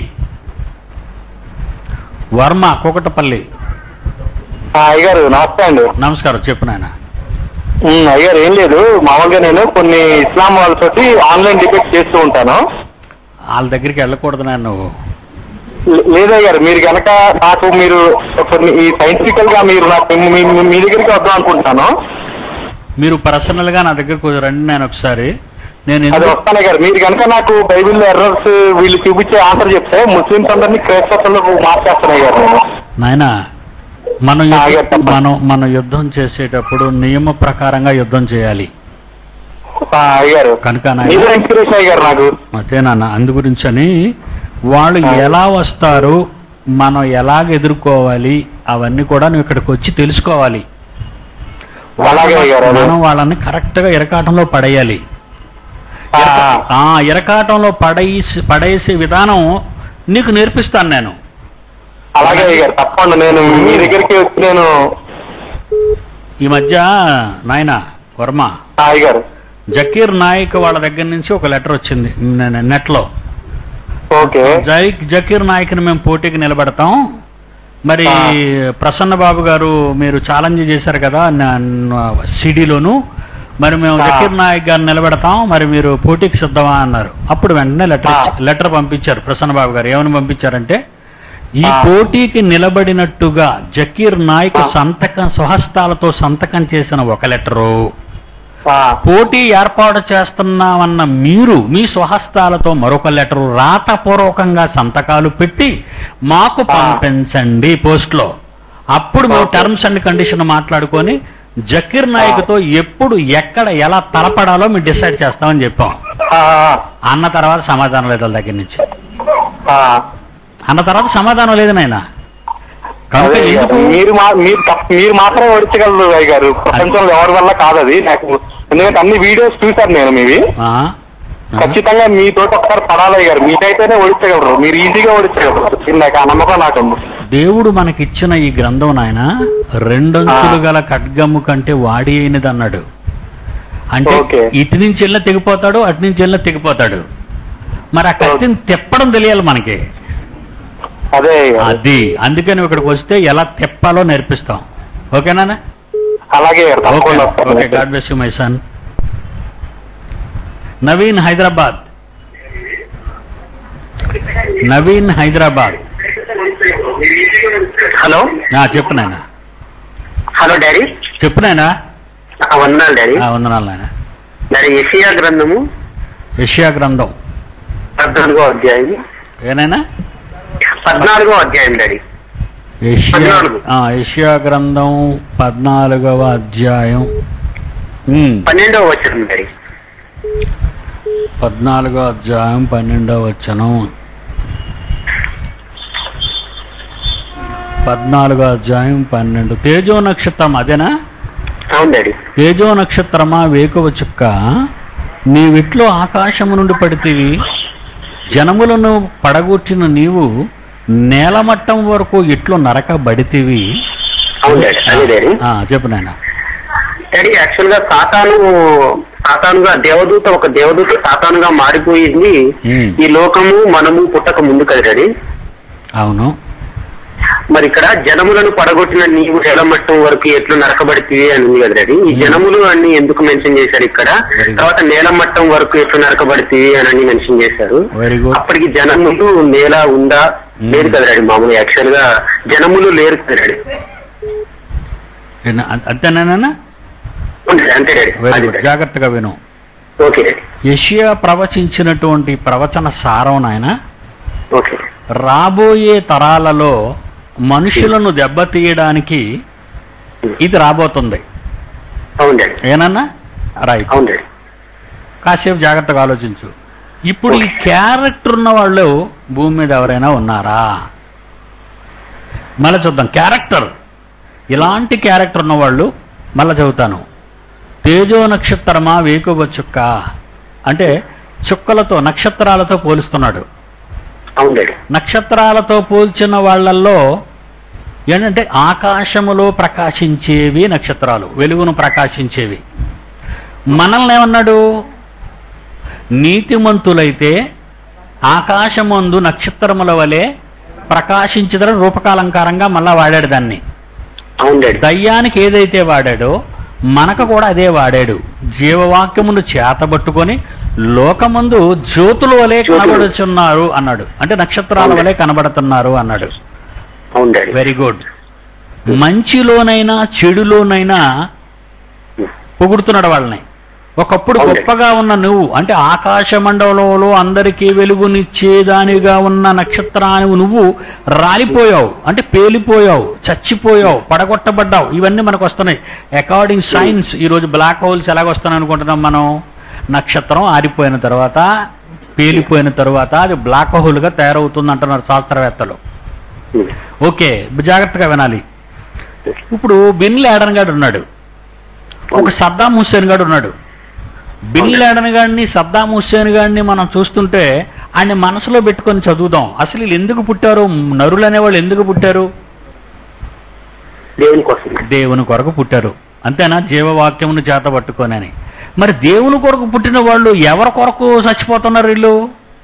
వర్మ కోకటపల్లి అయ్యారు నమస్తే అండి నమస్కారం చెప్పు నాయన అయ్యారు ఏం లేదు మామూలుగా నేను కొన్ని ఇస్లాం వాళ్ళతోటి ఆన్లైన్ డిబేట్ చేస్తూ ఉంటాను వాళ్ళ దగ్గరికి వెళ్ళకూడదు నాన్న నువ్వు లేదయ్యారు మీరు గనక నాకు మీరు కొన్ని ఈ సైంటిఫికల్ గా మీరు నాకు మీ- మీ- మీ దగ్గరికి వద్దాం అనుకుంటున్నాను మీరు పర్సనల్ గా నా దగ్గరకు రండి నేను ఒకసారి నేను అది ఎందుకు వస్తాను గారు మీరు కనుక నాకు బైబిల్ ఎర్రర్స్ వీళ్ళు చూపించే ఆన్సర్ చెప్తే ముస్లిమ్స్ అందరినీ క్రైస్తవులకు మార్చేస్తున్నాయి గారు నేను నాయన మనం యుద్ధ- ఆ, చెప్పండి. మనం మనం యుద్ధం చేసేటప్పుడు నియమ ప్రకారంగా యుద్ధం చేయాలి ఆ, అయ్యారు కనుక నాయన మీరే ఇన్స్పిరేషన్ అయ్యారు నాకు అదే నాన్న అందు గురించని వాళ్ళు ఎలా వస్తారు మనం ఎలాగ ఎదుర్కోవాలి అవన్నీ కూడా నువ్వు ఇక్కడికి వచ్చి తెలుసుకోవాలి అలాగే అయ్యారు అదే. మనం వాళ్ళని కరెక్ట్గా ఇరకాటంలో పడేయాలి ఆ, ఆ. ఆ ఇరకాటంలో పడేసి పడేసే విధానం నీకు నేర్పిస్తాను నేను అలాగే అయ్యారు తప్పకుండా నేను మీ దగ్గరికి వచ్చి నేను ఈ మధ్య నాయన వర్మ ఆ, అయ్యారు జకీర్ నాయక్ వాళ్ళ దగ్గర నుంచి ఒక లెటర్ వచ్చింది నె- నెట్లో ఓకే జై జకీర్ నాయక్ని మేము పోటీకి నిలబెడతాం మరి ఆ. ప్రసన్న బాబు గారు మీరు ఛాలెంజ్ చేశారు కదా సిడీలోను మరి మేము ఆ. జకీర్ నాయక్ గారిని నిలబెడతాం మరి మీరు పోటీకి సిద్ధమా అన్నారు అప్పుడు వెంటనే లెటర్ ఆ. ఇచ్చి- లెటర్ పంపించారు ప్రసన్న బాబు గారు ఏమని పంపించారంటే ఈ ఆ. పోటీకి నిలబడినట్టుగా జకీర్ నాయక్ ఆ. సంతకం స్వహస్తాలతో సంతకం చేసిన ఒక లెటరు ఆ, పోటీ ఏర్పాటు చేస్తున్నామన్న మీరు మీ స్వహస్తాలతో మరొక లెటరు రాతపూర్వకంగా సంతకాలు పెట్టి మాకు ఆ. పంపించండి పోస్ట్లో అప్పుడు మేము ఓకే. టర్మ్స్ అండ్ కండిషన్ మాట్లాడుకొని జకీర్ నాయక్తో ఎప్పుడు ఎక్కడ ఎలా తలపడాలో మేము డిసైడ్ చేస్తామని చెప్పాం ఆ, అన్న తర్వాత సమాధానం లేదు వాళ్ళ దగ్గర నుంచి ఆ. అన్న తర్వాత సమాధానం లేదు నాయన కనుక అదే అయ్యారు. ఎందుకు మీరు మా- మీరు తప్ప- మీరు మాత్రమే ఓడించగలరు అయ్య గారు ప్రపంచంలో ఎవరి వల్ల కాదు అది నాకు ఎందుకంటే అన్ని వీడియోస్ చూశాను నేను మీవి ఆ? ఆ? ఖచ్చితంగా మీతో ఒకసారి పడాలి అయ్య గారు మీకైతేనే ఓడించగలరు మీరు ఈజీగా ఓడించగలరు ఇది నాకు ఆ నమ్మకం నాకు ఉంది దేవుడు మనకిచ్చిన ఈ గ్రంథం నాయన రెండంచులు గల ఖడ్గము కంటే వాడి అయినది అన్నాడు అంటే ఓకే. ఇటు నుంచి వెళ్ళినా తెగిపోతాడు అటు నుంచి వెళ్ళినా తెగిపోతాడు మరి ఆ కత్తిని తిప్పడం తెలియాలి మనకి అదే అయ్య గారు. అది అందుకని ఇక్కడికి వస్తే ఎలా తిప్పాలో నేర్పిస్తాం ఓకేనా అలాగే అయ్య గారు. ఓకే తప్పకుండా ఓకే వస్తాను. God bless you my son Naveen Hyderabad Naveen Hyderabad hello ఆ, చెప్పు నాయన హలో డాడీ చెప్పు నాయన ఆ, వందనాలు డాడీ ఆ, వందనాలు నాయన డాడీ ఏషియా గ్రంథము యెషయా గ్రంథం పద్నాలుగో అధ్యాయం ఏనైనా పద్నాలుగో అధ్యాయం డాడీ యెషయా పద్నాలుగు. ఆ, యెషయా గ్రంథం పద్నాలుగవ అధ్యాయం ఉమ్, పన్నెండవ వచ్చిన డాడీ పద్నాలుగో అధ్యాయం పన్నెండవ వచనం పద్నాలుగో అధ్యాయం పన్నెండు తేజో నక్షత్రం అదేనా అవును డాడీ తేజో నక్షత్రమా వేకువ చుక్క నీవిట్లో ఆకాశము నుండి పడితివి జనములను పడగొట్టిన నీవు నేలమట్టం వరకు ఇట్లు నరకబడితివి అవును డాడీ అదే డాడీ ఆ, చెప్పు నాయన డాడీ యాక్చువల్ గా సాతాను సాతానుగా దేవదూత ఒక దేవదూత సాతానుగా మారిపోయింది ఉమ్. ఈ లోకము మనము పుట్టక ముందు కదా డాడీ అవును మరి ఇక్కడ జనములను పడగొట్టిన నీవు నేలమట్టం వరకు ఎట్లు నరకబడితివి అని ఉంది కదా డాడీ ఈ జనములు అన్ని ఎందుకు మెన్షన్ చేశారు ఇక్కడ Very good. తర్వాత నేలమట్టం వరకు ఎట్లు నరకబడితివి అని అన్ని మెన్షన్ చేశారు వెరీ గుడ్ అప్పటికి జనములు నేల ఉందా లేదు కదా డాడీ మామూలు యాక్చువల్ గా జనములు లేరు కదా డాడీ అంతేనా ఉంది, అంతే డాడీ వెరీ అది గుడ్ డాడీ. జాగ్రత్తగా విను ఓకే డాడీ యషియా ప్రవచించినటువంటి ప్రవచన సారం నాయన ఓకే రాబోయే తరాలలో మనుషులను దెబ్బతీయడానికి ఇది రాబోతుంది అవును డాడీ ఏనన్నా రైట్ అవును డాడీ కాసేపు జాగ్రత్తగా ఆలోచించు ఇప్పుడు ఈ క్యారెక్టర్ ఉన్న వాళ్ళు భూమి మీద ఎవరైనా ఉన్నారా మళ్ళీ చూద్దాం క్యారెక్టర్ ఇలాంటి క్యారెక్టర్ ఉన్న వాళ్ళు మళ్ళీ చదువుతాను తేజో నక్షత్రమా వేకువ చుక్క అంటే చుక్కలతో నక్షత్రాలతో పోలుస్తున్నాడు అవును డాడీ నక్షత్రాలతో పోల్చిన వాళ్ళల్లో ఏంటంటే ఆకాశములో ప్రకాశించేవి నక్షత్రాలు వెలుగును ప్రకాశించేవి మనల్ని ఏమన్నాడు నీతిమంతులైతే ఆకాశమందు నక్షత్రముల వలె ప్రకాశించదని రూపకాలంకారంగా మళ్ళా వాడాడు దాన్ని అవును డాడీ దయ్యానికి ఏదైతే వాడాడో మనకు కూడా అదే వాడాడు జీవవాక్యమును చేతబట్టుకొని లోకమందు జ్యోతుల వలె జ్యోతులు. కనబడుచున్నారు అన్నాడు అంటే నక్షత్రాల వలె కనబడుతున్నారు అన్నాడు అవును డాడీ వెరీ గుడ్ మంచిలోనైనా చెడులోనైనా పొగుడుతున్నాడు వాళ్ళని ఒకప్పుడు అవును. గొప్పగా ఉన్న నువ్వు అంటే ఆకాశ మండలంలో అందరికీ వెలుగునిచ్చేదానిగా ఉన్న నక్షత్రాన్ని నువ్వు రాలిపోయావు అంటే పేలిపోయావు చచ్చిపోయావు పడగొట్టబడ్డావు ఇవన్నీ మనకు వస్తున్నాయి అకార్డింగ్ సైన్స్ ఈరోజు బ్లాక్ హోల్స్ ఎలాగొస్తున్నాయి అనుకుంటున్నాం మనం నక్షత్రం ఆరిపోయిన తర్వాత పేలిపోయిన తర్వాత అది బ్లాక్ హోల్గా తయారవుతుంది అంటున్నారు శాస్త్రవేత్తలు ఉమ్. ఓకే జాగ్రత్తగా వినాలి ఇప్పుడు బిన్ లాడన్ గాడు ఉన్నాడు ఒక సద్దాం హుస్సేన్ గాడు ఉన్నాడు బిన్ లాడన్ గాడిని సద్దాం హుస్సేన్ గాడిని మనం చూస్తుంటే ఆయన మనసులో పెట్టుకొని చదువుదాం అసలు వీళ్ళు ఎందుకు పుట్టారు నరులు అనేవాళ్ళు ఎందుకు పుట్టారు దేవుని కోసం దేవుని కొరకు పుట్టారు అంతేనా జీవవాక్యమును చేత పట్టుకొని మరి దేవుని కొరకు పుట్టిన వాళ్ళు ఎవరి కొరకు చచ్చిపోతున్నారు వీళ్ళు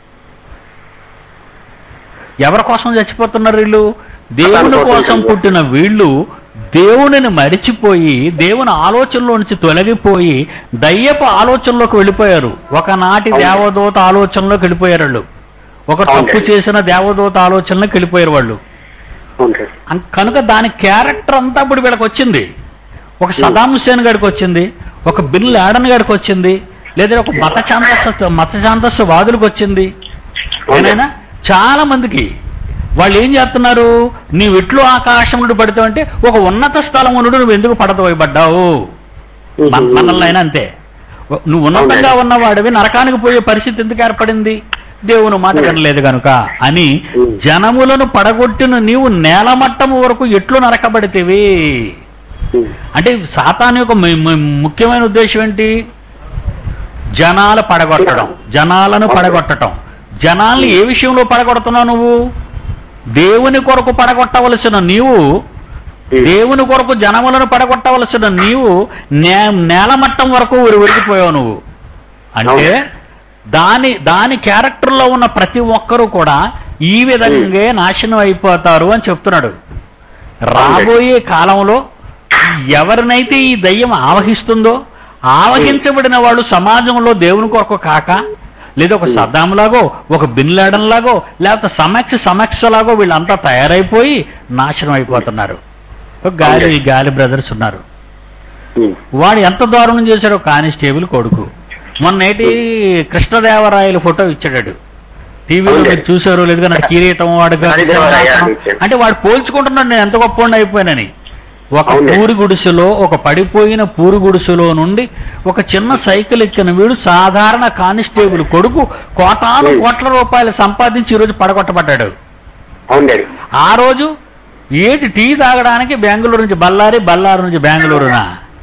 ఎవరి కోసం చచ్చిపోతున్నారు వీళ్ళు దేవుని కోసం పుట్టిన వీళ్ళు దేవునిని మరిచిపోయి దేవుని ఆలోచనలో నుంచి తొలగిపోయి దయ్యపు ఆలోచనలోకి వెళ్ళిపోయారు ఒకనాటి అవును. దేవదూత ఆలోచనలోకి వెళ్ళిపోయారు వాళ్ళు ఒక తప్పు అవునండి. చేసిన దేవదూత ఆలోచనలోకి వెళ్ళిపోయారు వాళ్ళు అవును సార్ అం- కనుక దాని క్యారెక్టర్ అంతా ఇప్పుడు వీళ్ళకి వచ్చింది ఒక సదాం హుస్సేన్ గారికి వచ్చింది ఒక బిన్ లాడన్ గారికి వచ్చింది లేదా ఒక మత ఛాందస్సు మత ఛాందస్సు వాదులకు వచ్చింది ఏనైనా చాలా మందికి వాళ్ళు ఏం చేస్తున్నారు నీవు ఇట్లు ఆకాశం నుండి పడితే అంటే ఒక ఉన్నత స్థలం నుండి నువ్వు ఎందుకు పడతోయబడ్డావు మన- మనల్ని అయినా అంతే నువ్వు ఉన్నతంగా ఉన్నవాడివి నరకానికి పోయే పరిస్థితి ఎందుకు ఏర్పడింది దేవుని మాట వినలేదు కనుక అని జనములను పడగొట్టిన నీవు నేలమట్టము వరకు ఎట్లు నరకబడితేవి ఉమ్. అంటే సాతాను యొక్క ము- ము- ముఖ్యమైన ఉద్దేశం ఏంటి జనాలు పడగొట్టడం జనాలను పడగొట్టడం జనాల్ని ఏ విషయంలో పడగొడుతున్నావు నువ్వు దేవుని కొరకు పడగొట్టవలసిన నీవు దేవుని కొరకు జనములను పడగొట్టవలసిన నీవు నే నేలమట్టం వరకు ఉరి ఉరికిపోయావు నువ్వు అంటే దాని దాని క్యారెక్టర్లో ఉన్న ప్రతి ఒక్కరూ కూడా ఈ విధంగా నాశనం అయిపోతారు అని చెప్తున్నాడు రాబోయే కాలంలో ఎవరినైతే ఈ దయ్యం ఆవహిస్తుందో ఆవహించబడిన వాళ్ళు సమాజంలో దేవుని కొరకు కాక లేదా ఒక సద్దాంలాగో ఒక బిన్ లాడన్ లాగో లేకపోతే సమక్ష సమక్ష లాగో వీళ్ళంతా తయారైపోయి నాశనం అయిపోతున్నారు ఒక గాలి గాలి బ్రదర్స్ ఉన్నారు ఉమ్. వాడు ఎంత దారుణం చేశాడో కానిస్టేబుల్ కొడుకు మొన్నేటి కృష్ణదేవరాయల ఫోటో ఇచ్చాడు టీవీలో అవునండి. మీరు చూసారో లేదు కానీ కిరీటం వాడు హరిదేవరాయ అని ఇచ్చాడు. అంటే వాడు పోల్చుకుంటున్నాడు నేను ఎంత గొప్ప అయిపోయానని ఒక అవునండి. పూరి గుడిసెలో ఒక పడిపోయిన పూరి గుడిసెలో నుండి ఒక చిన్న సైకిల్ ఎక్కిన వీడు సాధారణ కానిస్టేబుల్ కొడుకు కోటాను ఉమ్. కోట్ల రూపాయలు సంపాదించి ఈరోజు పడగొట్టబడ్డాడు అవును డాడీ ఆ రోజు ఏటి టీ తాగడానికి బెంగళూరు నుంచి బళ్ళారి బళ్ళారి నుంచి బెంగళూరునా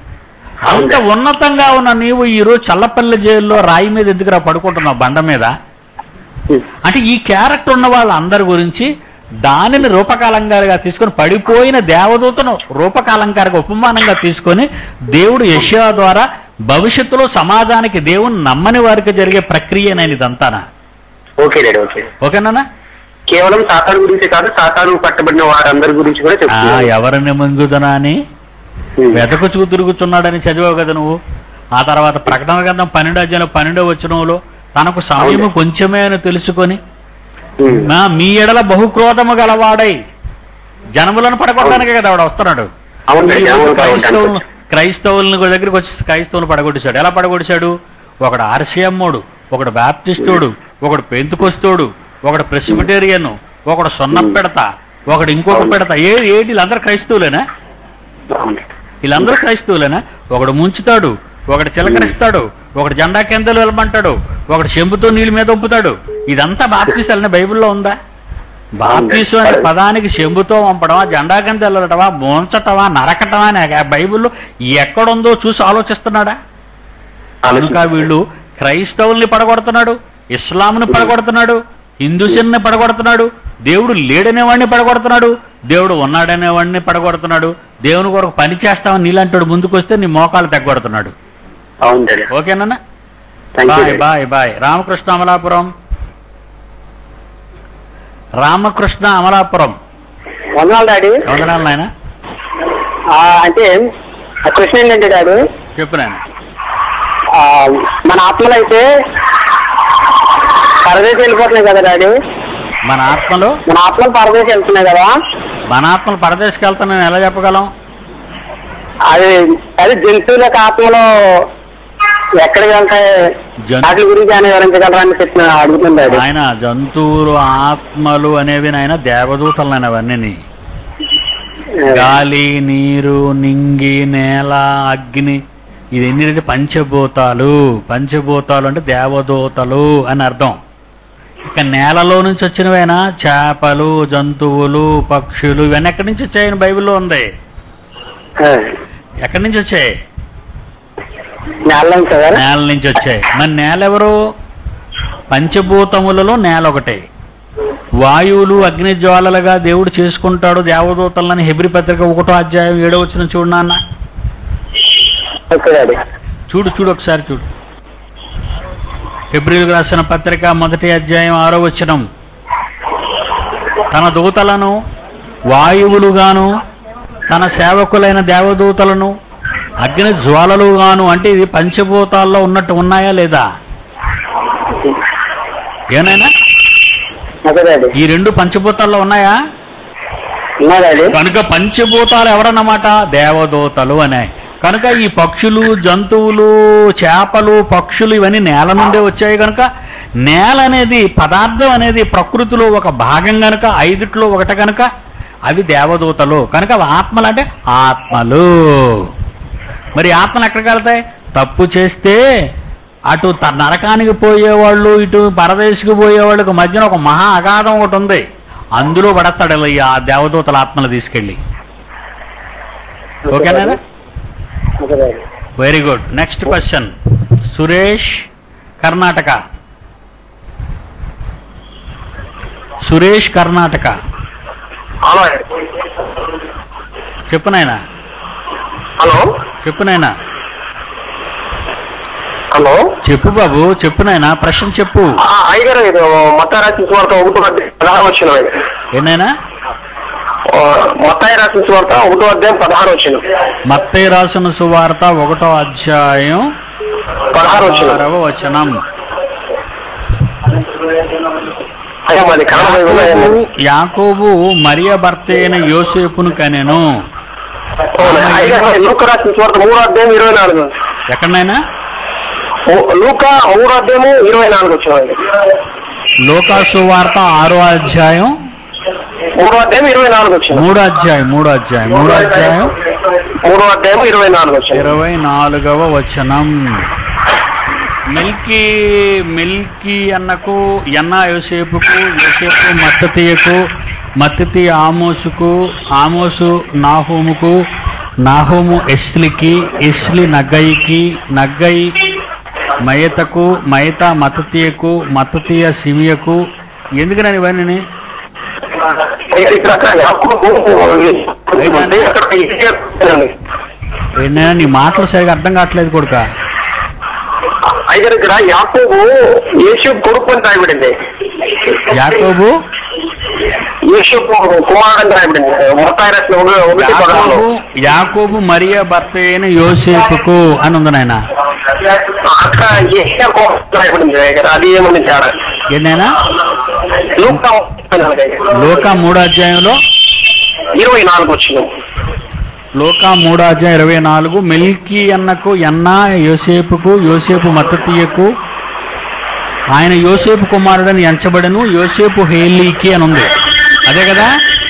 అంత ఉన్నతంగా ఉన్న నీవు ఈరోజు చల్లపల్లి జైల్లో రాయి మీద ఎందుకురా పడుకుంటున్నావు బండ మీద ఉమ్. అంటే ఈ క్యారెక్టర్ ఉన్న వాళ్ళందరి గురించి దానిని రూపకాలంకారిగా తీసుకొని పడిపోయిన దేవదూతను రూపకాలంకారిగా ఉపమానంగా తీసుకొని దేవుడు యశా ద్వారా భవిష్యత్తులో సమాజానికి దేవుని నమ్మని వారికి జరిగే ప్రక్రియ నేను ఇదంతానా ఓకే డాడీ ఓకే ఓకేనా కేవలం సాతాను గురించి కాదు సాతాను పట్టబడిన వారందరి గురించి కూడా ఆ, చెప్తున్నాను ఎవరిని మంగుదనా అని ఉమ్. వెతకుచూ తిరుగుతున్నాడని చదివావు కదా నువ్వు ఆ తర్వాత ప్రకటన గ్రంథం పన్నెండు అధ్యాయంలో పన్నెండో వచనంలో తనకు సమయం అవును. కొంచెమే అని తెలుసుకొని ఉమ్. నా మీ ఎడల బహుక్రోధము గలవాడై జనములను పడగొట్టడానికి కదా వాడు వస్తున్నాడు అవును, ఈ జనములను క్రైస్తవులను పడగొట్టడానికి. క్రైస్తవులను దగ్గరికి వచ్చి క్రైస్తవులు పడగొట్టాడు ఎలా పడగొట్టాడు ఒకడు ఆర్సీఎమ్మోడు ఒకడు బ్యాప్టిస్టోడు ఒకడు పెంతుకొస్తోడు ఒకడు ప్రెసిబిటేరియన్ ఒకడు సొన్న పెడత ఒకడు ఇంకొక అవును. పెడత ఏ ఏంటి వీళ్ళందరూ క్రైస్తవులేనా అవును. వీళ్ళందరూ క్రైస్తవులేనా ఒకడు ముంచుతాడు ఒకడు చిలకరిస్తాడు ఒకడు జెండా కిందలు వెళ్ళమంటాడు ఒకడు చెంబుతో నీళ్ళ మీద ఒప్పుతాడు ఇదంతా బాప్తీసాలని బైబిల్లో ఉందా బాప్తీసు అనే పదానికి చెంబుతో వంపడమా జెండా కింద వెళ్ళటమా ముంచటమా నరకటమా అని ఆ బైబిల్లో ఎక్కడుందో చూసి ఆలోచిస్తున్నాడా కనుక వీళ్ళు క్రైస్తవుల్ని పడగొడుతున్నాడు ఇస్లాంని పడగొడుతున్నాడు హిందూసిన్ని పడగొడుతున్నాడు దేవుడు లేడనేవాడిని పడగొడుతున్నాడు దేవుడు ఉన్నాడనేవాడిని పడగొడుతున్నాడు దేవుని కొరకు పని చేస్తామని నీలాంటి ముందుకొస్తే నీ మోకాలు తగ్గొడుతున్నాడు అవును డాడీ ఓకేనా thank you bye daddy. Bye bye Ramakrishna Amalapuram Ramakrishna Amalapuram వందనాలు డాడీ వందనాలు నాయన ఆ, అంటే ఆ క్వశ్చన్ ఏంటంటే డాడీ చెప్పు నాయన ఆ, మన ఆత్మలు అయితే పరదేశం వెళ్ళిపోతున్నాయి కదా డాడీ మన ఆత్మలో మన ఆత్మలు పరదేశం వెళ్తున్నాయి కదా మన ఆత్మలు పరదేశకి వెళ్తానని ఎలా చెప్పగలం అది అది జంతువుల యొక్క ఆత్మలు ఎక్కడికి వెళ్తాయి జంతు- వాటి గురించి ఆయన వివరించగలరా అని చెప్పిన అడుగుతుంది డాడీ ఆయన జంతువులు ఆత్మలు అనేవి నాయన దేవదూతలు నాయన అవన్నీ గాలి నీరు నింగి నేల అగ్ని ఇది ఎన్ని పంచభూతాలు పంచభూతాలు అంటే దేవదూతలు అని అర్థం ఇక నేలలో నుంచి వచ్చినవేనా చేపలు జంతువులు పక్షులు ఇవన్నీ ఎక్కడి నుంచి వచ్చాయని బైబిల్లో ఉంది ఆ. ఎక్కడి నుంచి వచ్చాయి నేల నుంచి కదా నేల నుంచి వచ్చాయి మరి నేల ఎవరు పంచభూతములలో నేల ఒకటే వాయువులు అగ్ని జ్వాలలుగా దేవుడు చేసుకుంటాడు దేవదూతలని హెబ్రి పత్రిక ఒకటో అధ్యాయం ఏడో వచ్చిన చూడు నాన్న ఓకే డాడీ చూడు చూడు ఒకసారి చూడు ఫిబ్రిల్ రాసిన పత్రిక మొదటి అధ్యాయం ఆరో వచనం తన దూతలను వాయువులుగాను తన సేవకులైన దేవదూతలను అగ్ని జ్వాలలుగాను అంటే ఇది పంచభూతాల్లో ఉన్నట్టు ఉన్నాయా లేదా ఏనైనా ఓకే డాడీ ఈ రెండు పంచభూతాల్లో ఉన్నాయా ఉన్నా డాడీ కనుక పంచభూతాలు ఎవరన్నమాట దేవదూతలు అనే కనుక ఈ పక్షులు జంతువులు చేపలు పక్షులు ఇవన్నీ నేల నుండే వచ్చాయి కనుక నేల అనేది పదార్థం అనేది ప్రకృతిలో ఒక భాగం కనుక ఐదుట్లో ఒకటి కనుక అవి దేవదూతలు కనుక అవి ఆత్మలు అంటే ఆత్మలు మరి ఆత్మలు ఎక్కడికి వెళ్తాయి తప్పు చేస్తే అటు త- నరకానికి పోయేవాళ్ళు ఇటు పరదేశికి పోయేవాళ్ళకి మధ్యన ఒక మహా అగాధం ఒకటి ఉంది అందులో పడతాడు ఇలా ఈ ఆ దేవదూతల ఆత్మలు తీసుకెళ్ళి ఓకేనా okay daddy very good next question Suresh Karnataka Suresh Karnataka hello చెప్పు నాయనా హలో చెప్పు నాయనా హలో చెప్పు బాబు చెప్పు నాయనా ప్రశ్న చెప్పు అయ్యగారు ఇది మొత్తం రాసిన సువార్త ఒకటో అధ్యాయం పదహారు వచ్చిన ఏనాయనా మొత్తాయి రాసిన సువార్త ఒకటో అధ్యాయం పదహారు వచ్చిన మత్తయి రాసిన సువార్త ఒకటో అధ్యాయం పదహారు వచ్చిన ఆరవ వచనం అయ్యా మాది కన్నడ బైబిల్ యాకోబు యాకోబు మరియ భర్త అయిన యోసేపును కనెను అవును. అయ్యగారు లూక రాసిన సువార్త మూడో అధ్యాయం ఇరవై నాలుగు ఎక్కడనైనా ఓ- లూక మూడో అధ్యాయము ఇరవై నాలుగు వచ్చిన లోకాసు వార్త ఆరో అధ్యాయం మూడో అధ్యాయం ఇరవై నాలుగు వచ్చిన మూడో అధ్యాయం మూడో అధ్యాయం మూడో అధ్యాయం మూడో అధ్యాయం ఇరవై నాలుగు వచ్చిన ఇరవై నాలుగవ వచనం మిల్కీ మిల్కీ అన్నకు ఎన్న యోసేపుకు యోసేపు మత్తతీయకు మత్తతి ఆమోసుకు ఆమోసు నాహోముకు నాహోము ఎస్లికి ఎస్లి నగ్గయికి నగ్గయి మయతకు మయత మత్తతీయకు మత్తతీయ సిమియకు ఎందుకని ఇవన్నీ ఇక్కడ అక్కడ యాకోబు ఉంది. అక్కడ ఇస్రాయేల్ ఉంది. ఏంటైనా నీ మాటలు సరిగా అర్థం కావట్లేదు కొడుక అయ్యగారు ఇక్కడ యాకోబు యేసు కొడుకు అని రాయబడింది యాకోబు యేసు కుమారుడు అని రాయబడింది మొత్తం రాసిన ఒకటి ఒకటి పదహారు యాకోబు యాకోబు మరియ భర్త అయిన యోసేపుకు అని ఉంది నాయన అక్కడ ఏషియా కుమారుడు అని రాయబడింది అయ్యగారు అది ఏమన్నా తేడా ఏంటైనా లూకా లోక మూడో అధ్యాయంలో ఇరవై నాలుగు వచ్చిన లోక మూడో అధ్యాయం ఇరవై నాలుగు మిల్కీ అన్నకు ఎన్న యోసేపుకు యోసేపు మత్తతీయకు ఆయన యోసేపు కుమారుడని ఎంచబడను యోసేపు హేలీకి అని ఉంది అదే కదా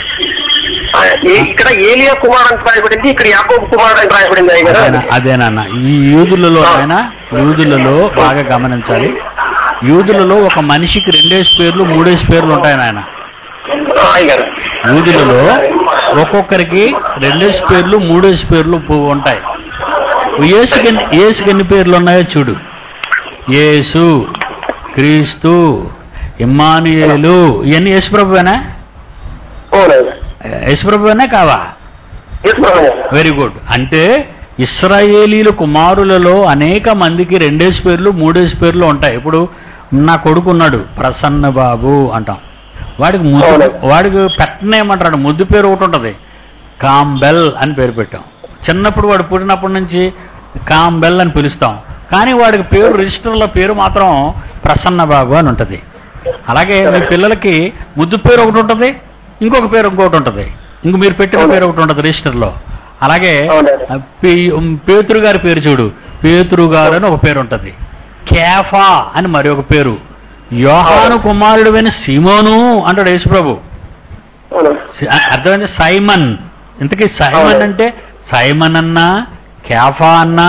ఇక్కడ ఏలియా కుమార్ అని రాయబడింది ఇక్కడ యాకోబు కుమారుడు అని రాయబడింది అయ్యగారు అదేనా- అదేనన్న ఈ యూదులలో ఆయన యూదులలో బాగా గమనించాలి యూదులలో ఒక మనిషికి రెండేసి పేర్లు మూడేసి పేర్లు ఉంటాయి నాయన అయ్యగారు యూదులలో ఒక్కొక్కరికి రెండేసి పేర్లు మూడేసి పేర్లు పు- ఉంటాయి ఏసుకి ఎన్ని- ఏసుకి ఎన్ని పేర్లు ఉన్నాయో చూడు యేసు క్రీస్తు ఇమ్మానుయేలు ఇవన్నీ యేసుప్రభువేనా అవునయ్య యేసుప్రభువేనా కావా ఎస్ ప్రభు. వెరీ గుడ్ అంటే ఇస్రాయేలీల కుమారులలో అనేక మందికి రెండేసి పేర్లు మూడేసి పేర్లు ఉంటాయి ఇప్పుడు నా కొడుకు ఉన్నాడు ప్రసన్న బాబు అంటాం వాడికి ముద్దు అవును. వాడికి పెట్టనేమంటాడు ముద్దు పేరు ఒకటి ఉంటుంది కాంబెల్ అని పేరు పెట్టాం చిన్నప్పుడు వాడు పుట్టినప్పటి నుంచి కాంబెల్ అని పిలుస్తాం కానీ వాడికి పేరు రిజిస్టర్లో పేరు మాత్రం ప్రసన్న బాబు అని ఉంటుంది అలాగే మీ పిల్లలకి ముద్దు పేరు ఒకటి ఉంటుంది ఇంకొక పేరు ఇంకొకటి ఉంటుంది ఇంక మీరు పెట్టిన పేరు ఒకటి ఉంటుంది రిజిస్టర్లో అలాగే అవునండి. ఆ, పే- ఉమ్, పేతురు గారి పేరు చూడు పేతురు గారు అని ఒక పేరు ఉంటుంది కేఫా అని మరి ఒక పేరు యోహాను కుమారుడు అయిన సిమోను అంటాడు యేసుప్రభు అవును సి- అ- అర్థమైంది సైమన్ ఇంతకీ సైమన్ అవును. అంటే సైమన్ అన్నా కేఫా అన్నా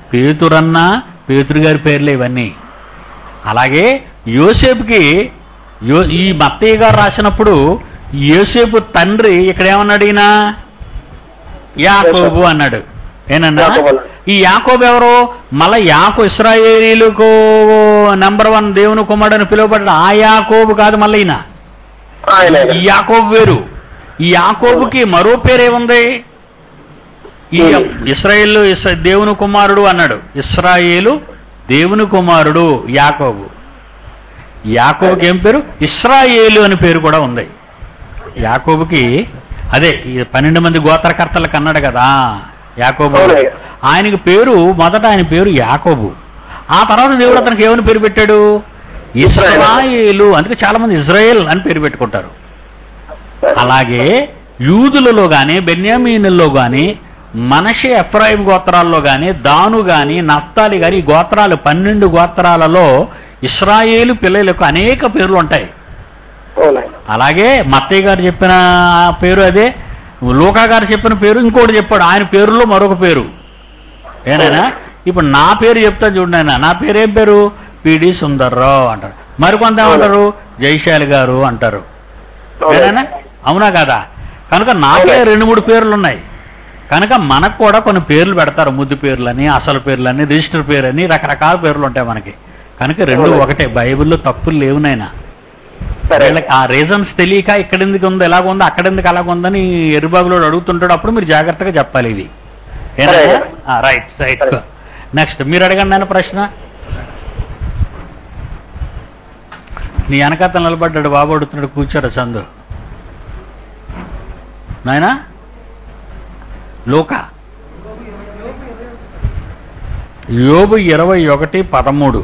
పేతురన్నా పేతురు గారి పేర్లే ఇవన్నీ అలాగే యోసేపుకి యో ఈ మత్తయ్య గారు రాసినప్పుడు యోసేపు తండ్రి ఇక్కడ ఏమన్నాడు ఈయన యాకోబు అన్నాడు ఏనన్నా యాకోబు. ఈ యాకోబు ఎవరు మళ్ళా యాకో ఇస్రాయేలీలకు నెంబర్ వన్ దేవుని కుమారుడు అని పిలువబడ్డ ఆ యాకోబు కాదు మళ్ళీ ఈయన ఆయన ఈ యాకోబు వేరు ఈ యాకోబుకి మరో పేరేముంది ఈ ఇస్రాయేలు ఇస్రా- దేవుని కుమారుడు అన్నాడు ఇస్రాయేలు దేవుని కుమారుడు యాకోబు యాకోబుకి ఏం పేరు ఇస్రాయేలు అని పేరు కూడా ఉంది యాకోబుకి అదే ఈ పన్నెండు మంది గోత్రకర్తలకు అన్నాడు కదా యాకోబు అవునయ్య. ఆయనకి పేరు మొదట ఆయన పేరు యాకోబు ఆ తర్వాత దేవుడు అతనికి ఏమని పేరు పెట్టాడు ఇస్రాయేలు అందుకే చాలా మంది ఇజ్రాయేల్ అని పేరు పెట్టుకుంటారు అలాగే యూదులలో గాని బెన్యామీనుల్లో గాని మనషే ఎఫ్రాయిం గోత్రాల్లో గాని దాను గాని నఫ్తాలి గాని ఈ గోత్రాలు పన్నెండు గోత్రాలలో ఇస్రాయేలు పిల్లలకు అనేక పేర్లు ఉంటాయి అవునండి అలాగే మత్తయ్య గారు చెప్పిన పేరు అదే లూకా గారు చెప్పిన పేరు ఇంకోటి చెప్పాడు ఆయన పేరులో మరొక పేరు ఏనాయనా ఇప్పుడు నా పేరు చెప్తాను చూడండి ఆయన నా పేరు ఏం పేరు పిడి సుందర్రావు అంటారు మరికొంత ఏమంటారు జైశాలి గారు అంటారు ఏనాయనా అవునా కదా కనుక నాకే రెండు మూడు పేర్లు ఉన్నాయి కనుక మనకు కూడా కొన్ని పేర్లు పెడతారు ముద్దు పేర్లని అసలు పేర్లని రిజిస్టర్ పేరు అని రకరకాల పేర్లు ఉంటాయి మనకి కనుక రెండు ఒకటే బైబిల్లో తప్పులు లేవు నాయనా సరే వీళ్ళకి ఆ రీజన్స్ తెలియక ఇక్కడ ఎందుకు ఉంది ఎలాగ ఉంది అక్కడ ఎందుకు అలాగ ఉందని ఎరుబాగులో అడుగుతుంటాడు అప్పుడు మీరు జాగ్రత్తగా చెప్పాలి ఇవి సరే. రైట్ రైట్ సరే. నెక్స్ట్ మీరు అడగండి నేను ప్రశ్న నీ వెనకాత నిలబడ్డాడు బాబు అడుగుతున్నాడు కూర్చోరు చందు నాయనా లోక యోబు ఇరవై ఒకటి పదమూడు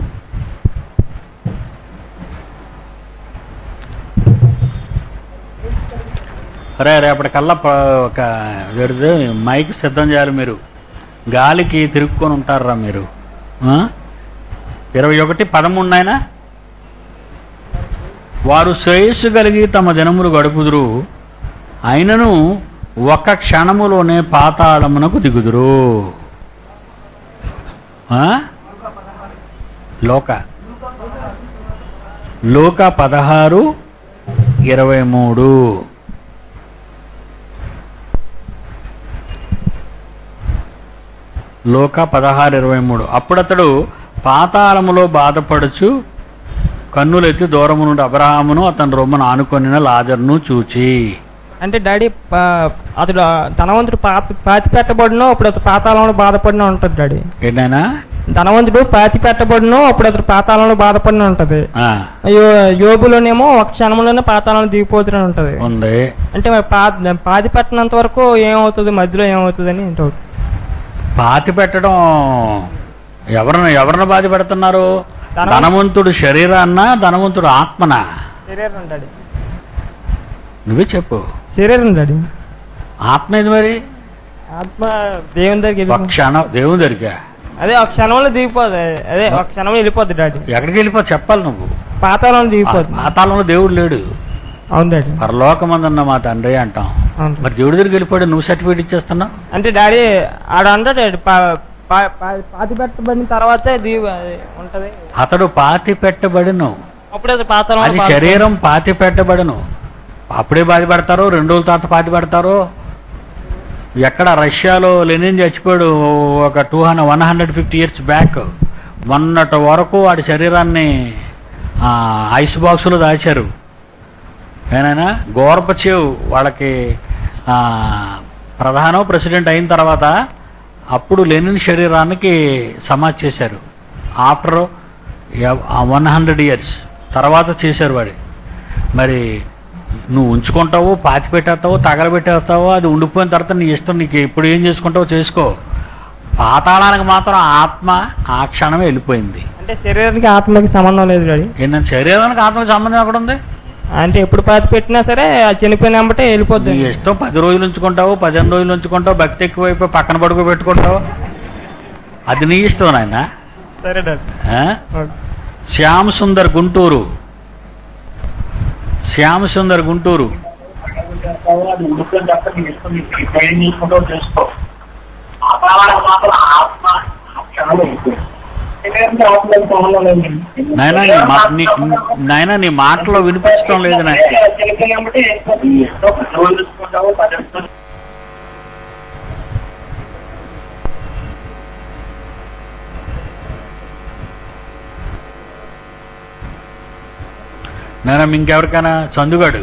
రే రేపటికల్లా ప- ఒక ఏడుది మైక్ సిద్ధం చేయాలి మీరు గాలికి తిరుక్కొని ఉంటారా మీరు ఆ? ఇరవై ఒకటి పదమూడు నాయన వారు శ్రేయస్సు కలిగి తమ దినములు గడుపుదురు అయినను ఒక్క క్షణములోనే పాతాళమునకు దిగుదురు ఆ? లోక లోక పదహారు ఇరవై మూడు లోక పదహారు ఇరవై మూడు అప్పుడతడు పాతాళములో బాధపడుచు కన్నులెత్తి దూరము నుండి అబ్రహామును అతని రొమ్మను ఆనుకొనిన లాజర్ను చూచి అంటే డాడీ పా- అతడు ఆ ధనవంతుడు పాత పాతి పెట్టబడిన అప్పుడు అతడు పాతాళంలో బాధపడిన ఉంటుంది డాడీ ఏంటైనా ధనవంతుడు పాతి పెట్టబడిన అప్పుడు అతడు పాతాళంలో బాధపడిన ఉంటది ఆ, అయ్యో యోబులోనేమో ఒక క్షణంలోనే పాతాళంలో దిగిపోతున్న ఉంటది ఉంది అంటే మరి పా పాతి పెట్టినంత వరకు ఏమవుతుంది మధ్యలో ఏమవుతుంది అని డౌట్ పాతి పెట్టడం ఎవరిని ఎవరిని బాధ పెడుతున్నారు ధనవం- ధనవంతుడు శరీరాన్న ధనవంతుడు ఆత్మనా శరీరం డాడీ నువ్వే చెప్పు శరీరం డాడీ ఆత్మ ఏది మరి ఆత్మ దేవుని దగ్గరికి ఒక వెళ్ళిపో- క్షణం దేవుని దొరికా అదే ఒక క్షణంలో దిగిపోదు అదే ఒక క్షణంలో వెళ్ళిపోద్ది డాడీ ఎక్కడికి వెళ్ళిపో చెప్పాలి నువ్వు పాతాళంలో దిగిపోద్ది పాతాళంలో దేవుడు లేడు అవును డాడీ పరలోకమందున్న మా తండ్రి అంటాం అవును మరి దేవుడి దగ్గరికి వెళ్ళిపోయాడు నువ్వు సర్టిఫికేట్ ఇచ్చేస్తున్నావు అంటే డాడీ ఆడ అంటాడు డాడీ, పా- పా- పా- పాతి పెట్టబడిన తర్వాతే దీవ అది ఉంటది అతడు పాతి పెట్టబడిను అప్పుడు అది పాతాళంలో అది బాధ- శరీరం పాతి పెట్టబడను అప్పుడే బాధ పెడతారో రెండు రోజుల తర్వాత పాతి పెడతారో ఎక్కడ రష్యాలో లెనిన్ చచ్చిపోయాడు ఒక two hundred one hundred fifty years back మొన్నటి వరకు వాడి శరీరాన్ని ఆ, ఐస్ బాక్సులో దాచారు ఏనాయనా గోర్పచేవ్ వాళ్ళకి ఆ, ప్రధాన ప్రెసిడెంట్ అయిన తర్వాత అప్పుడు లెనిన్ శరీరానికి సమాధి చేశారు ఆఫ్టర్ వన్ హండ్రెడ్ ఇయర్స్ తర్వాత చేశారు వాడి మరి నువ్వు ఉంచుకుంటావో పాతి పెట్టేస్తావో తగలబెట్టేస్తావో అది ఉండిపోయిన తర్వాత నీ ఇష్టం నీకు ఎప్పుడు ఏం చేసుకుంటావో చేసుకో పాతాళానికి మాత్రం ఆత్మ ఆ క్షణమే వెళ్ళిపోయింది అంటే శరీరానికి ఆత్మకి సంబంధం లేదు డాడీ ఏంటంటే శరీరానికి ఆత్మకి సంబంధం ఎక్కడ ఉంది అంటే ఎప్పుడు పాతి పెట్టినా సరే ఆ చనిపోయిన వెంబటే వెళ్ళిపోద్ది నీ ఇష్టం పది రోజులు ఉంచుకుంటావు పదిహేను రోజులు ఉంచుకుంటావు భక్తి ఎక్కువైపోయి పక్కన పడుకో పెట్టుకుంటావు అది నీ ఇష్టం నాయన సరే డాడీ ఓకే. శ్యామ్ సుందర్ గుంటూరు శ్యామ్ సుందర్ గుంటూరు నాయనా నీ మా- నీ నాయనా నీ మాటలో వినిపించడం లేదు నాకు నాయనా ఇంకెవరికైనా చందుగాడు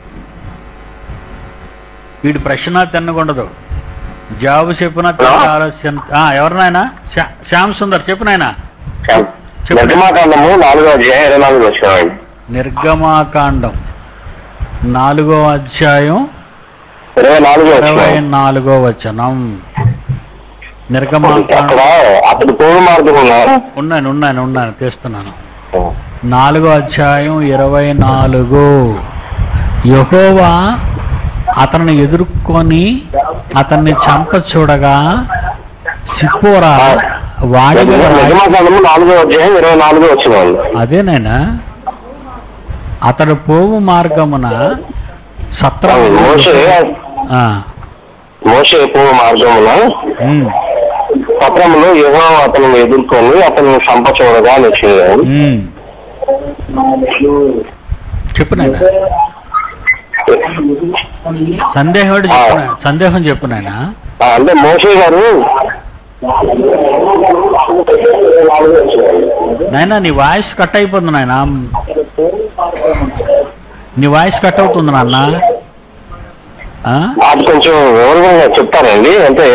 వీడి ప్రశ్న తిన్నకుండదు జాబు చెప్పిన తిన్న ఆలోచన ఆ, ఎవరు నాయనా శ్యా- శ్యామ్ సుందర్ చెప్పు నాయనా చెప్పు. నిర్గమాకాండము నాలుగో అధ్యాయం ఇరవై నాలుగు వచ్చినామండి నిర్గమాకాండం నాలుగో అధ్యాయం ఇరవై నాలుగు ఇరవై వచ్చినాయి నాలుగో వచనం అక్కడ నిర్గమాకాండం అతడు పూర్వ మార్గం ఉన్నారు ఉన్నాను ఉన్నాను ఉన్నాను తీస్తున్నాను నాలుగో అధ్యాయం ఇరవై నాలుగు యహోవా అతన్ని ఎదుర్కొని అతన్ని చంప చూడగా సిప్పోరా వాడిగా నిర్గమాకాండము నాలుగో అధ్యాయం ఇరవై నాలుగు వచ్చినాయండి అదేనైనా అతడు పోవు మార్గమున సత్ర మోసే ఆ, మోసే పూర్వ మార్గమున ఉమ్, పత్రములో యువ అతను ఎదుర్కొని అతను సంప చూడగా అని వచ్చింది ఉమ్. చెప్పు నాయన సందేహం చెప్పు నాయనా. సందేహం చెప్పు నాయనా ఆ, అంటే మోసే గారు నాయనా నీ వాయిస్ కట్ అయిపోతుంది నాయన నీ వాయిస్ కట్ అవుతుంది నాన్న ఆ? అది కొంచెం వివరంగా చెప్తారండి అంటే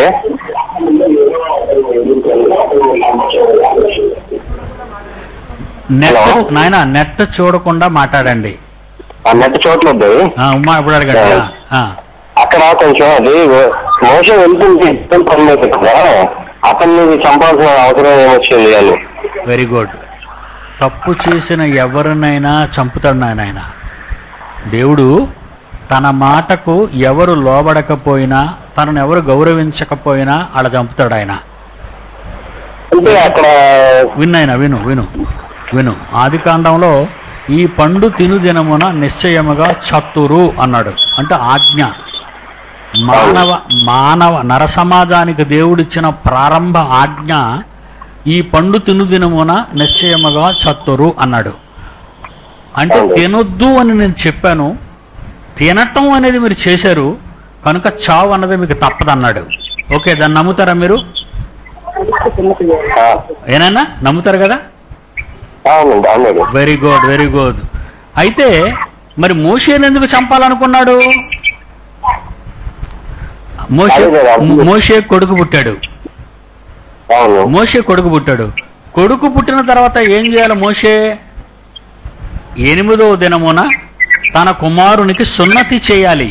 నెట్ హలో. నాయన నెట్ చూడకుండా మాట్లాడండి ఆ నెట్ చోట్ల ఉంది ఆ, ఉమ్మా ఇప్పుడు అడగండి ఆ, అక్కడ కొంచెం అది మోస వెళ్తుంది ఇద్దరు పని మీద కదా అతన్ని చంపాల్సిన అవసరం ఏమొచ్చింది అని వెరీ గుడ్ తప్పు చేసిన ఎవరినైనా చంపుతాడు నాయన ఆయన దేవుడు తన మాటకు ఎవరు లోబడకపోయినా తనను ఎవరు గౌరవించకపోయినా అలా చంపుతాడు ఆయన అంటే అక్కడ విను ఆయన విను విను విను ఆది కాండంలో ఈ పండు తిను దినమున నిశ్చయముగా చత్తురు అన్నాడు అంటే ఆజ్ఞ మానవ మానవ నర సమాజానికి దేవుడిచ్చిన ప్రారంభ ఆజ్ఞ ఈ పండు తిను దినమున నిశ్చయముగా చత్తురు అన్నాడు అంటే తినొద్దు అని నేను చెప్పాను తినటం అనేది మీరు చేశారు కనుక చావు అన్నది మీకు తప్పదన్నాడు ఓకే దాన్ని నమ్ముతారా మీరు ఆ, ఏనన్నా నమ్ముతారు కదా అవునండి అవునండి వెరీ గుడ్ వెరీ గుడ్ అయితే మరి మోషేని ఎందుకు చంపాలనుకున్నాడు మోషే అదే కదా. మోషే కొడుకు పుట్టాడు అవును మోషే కొడుకు పుట్టాడు కొడుకు పుట్టిన తర్వాత ఏం చేయాలి మోషే ఎనిమిదవ దినమున తన కుమారునికి సున్నతి చేయాలి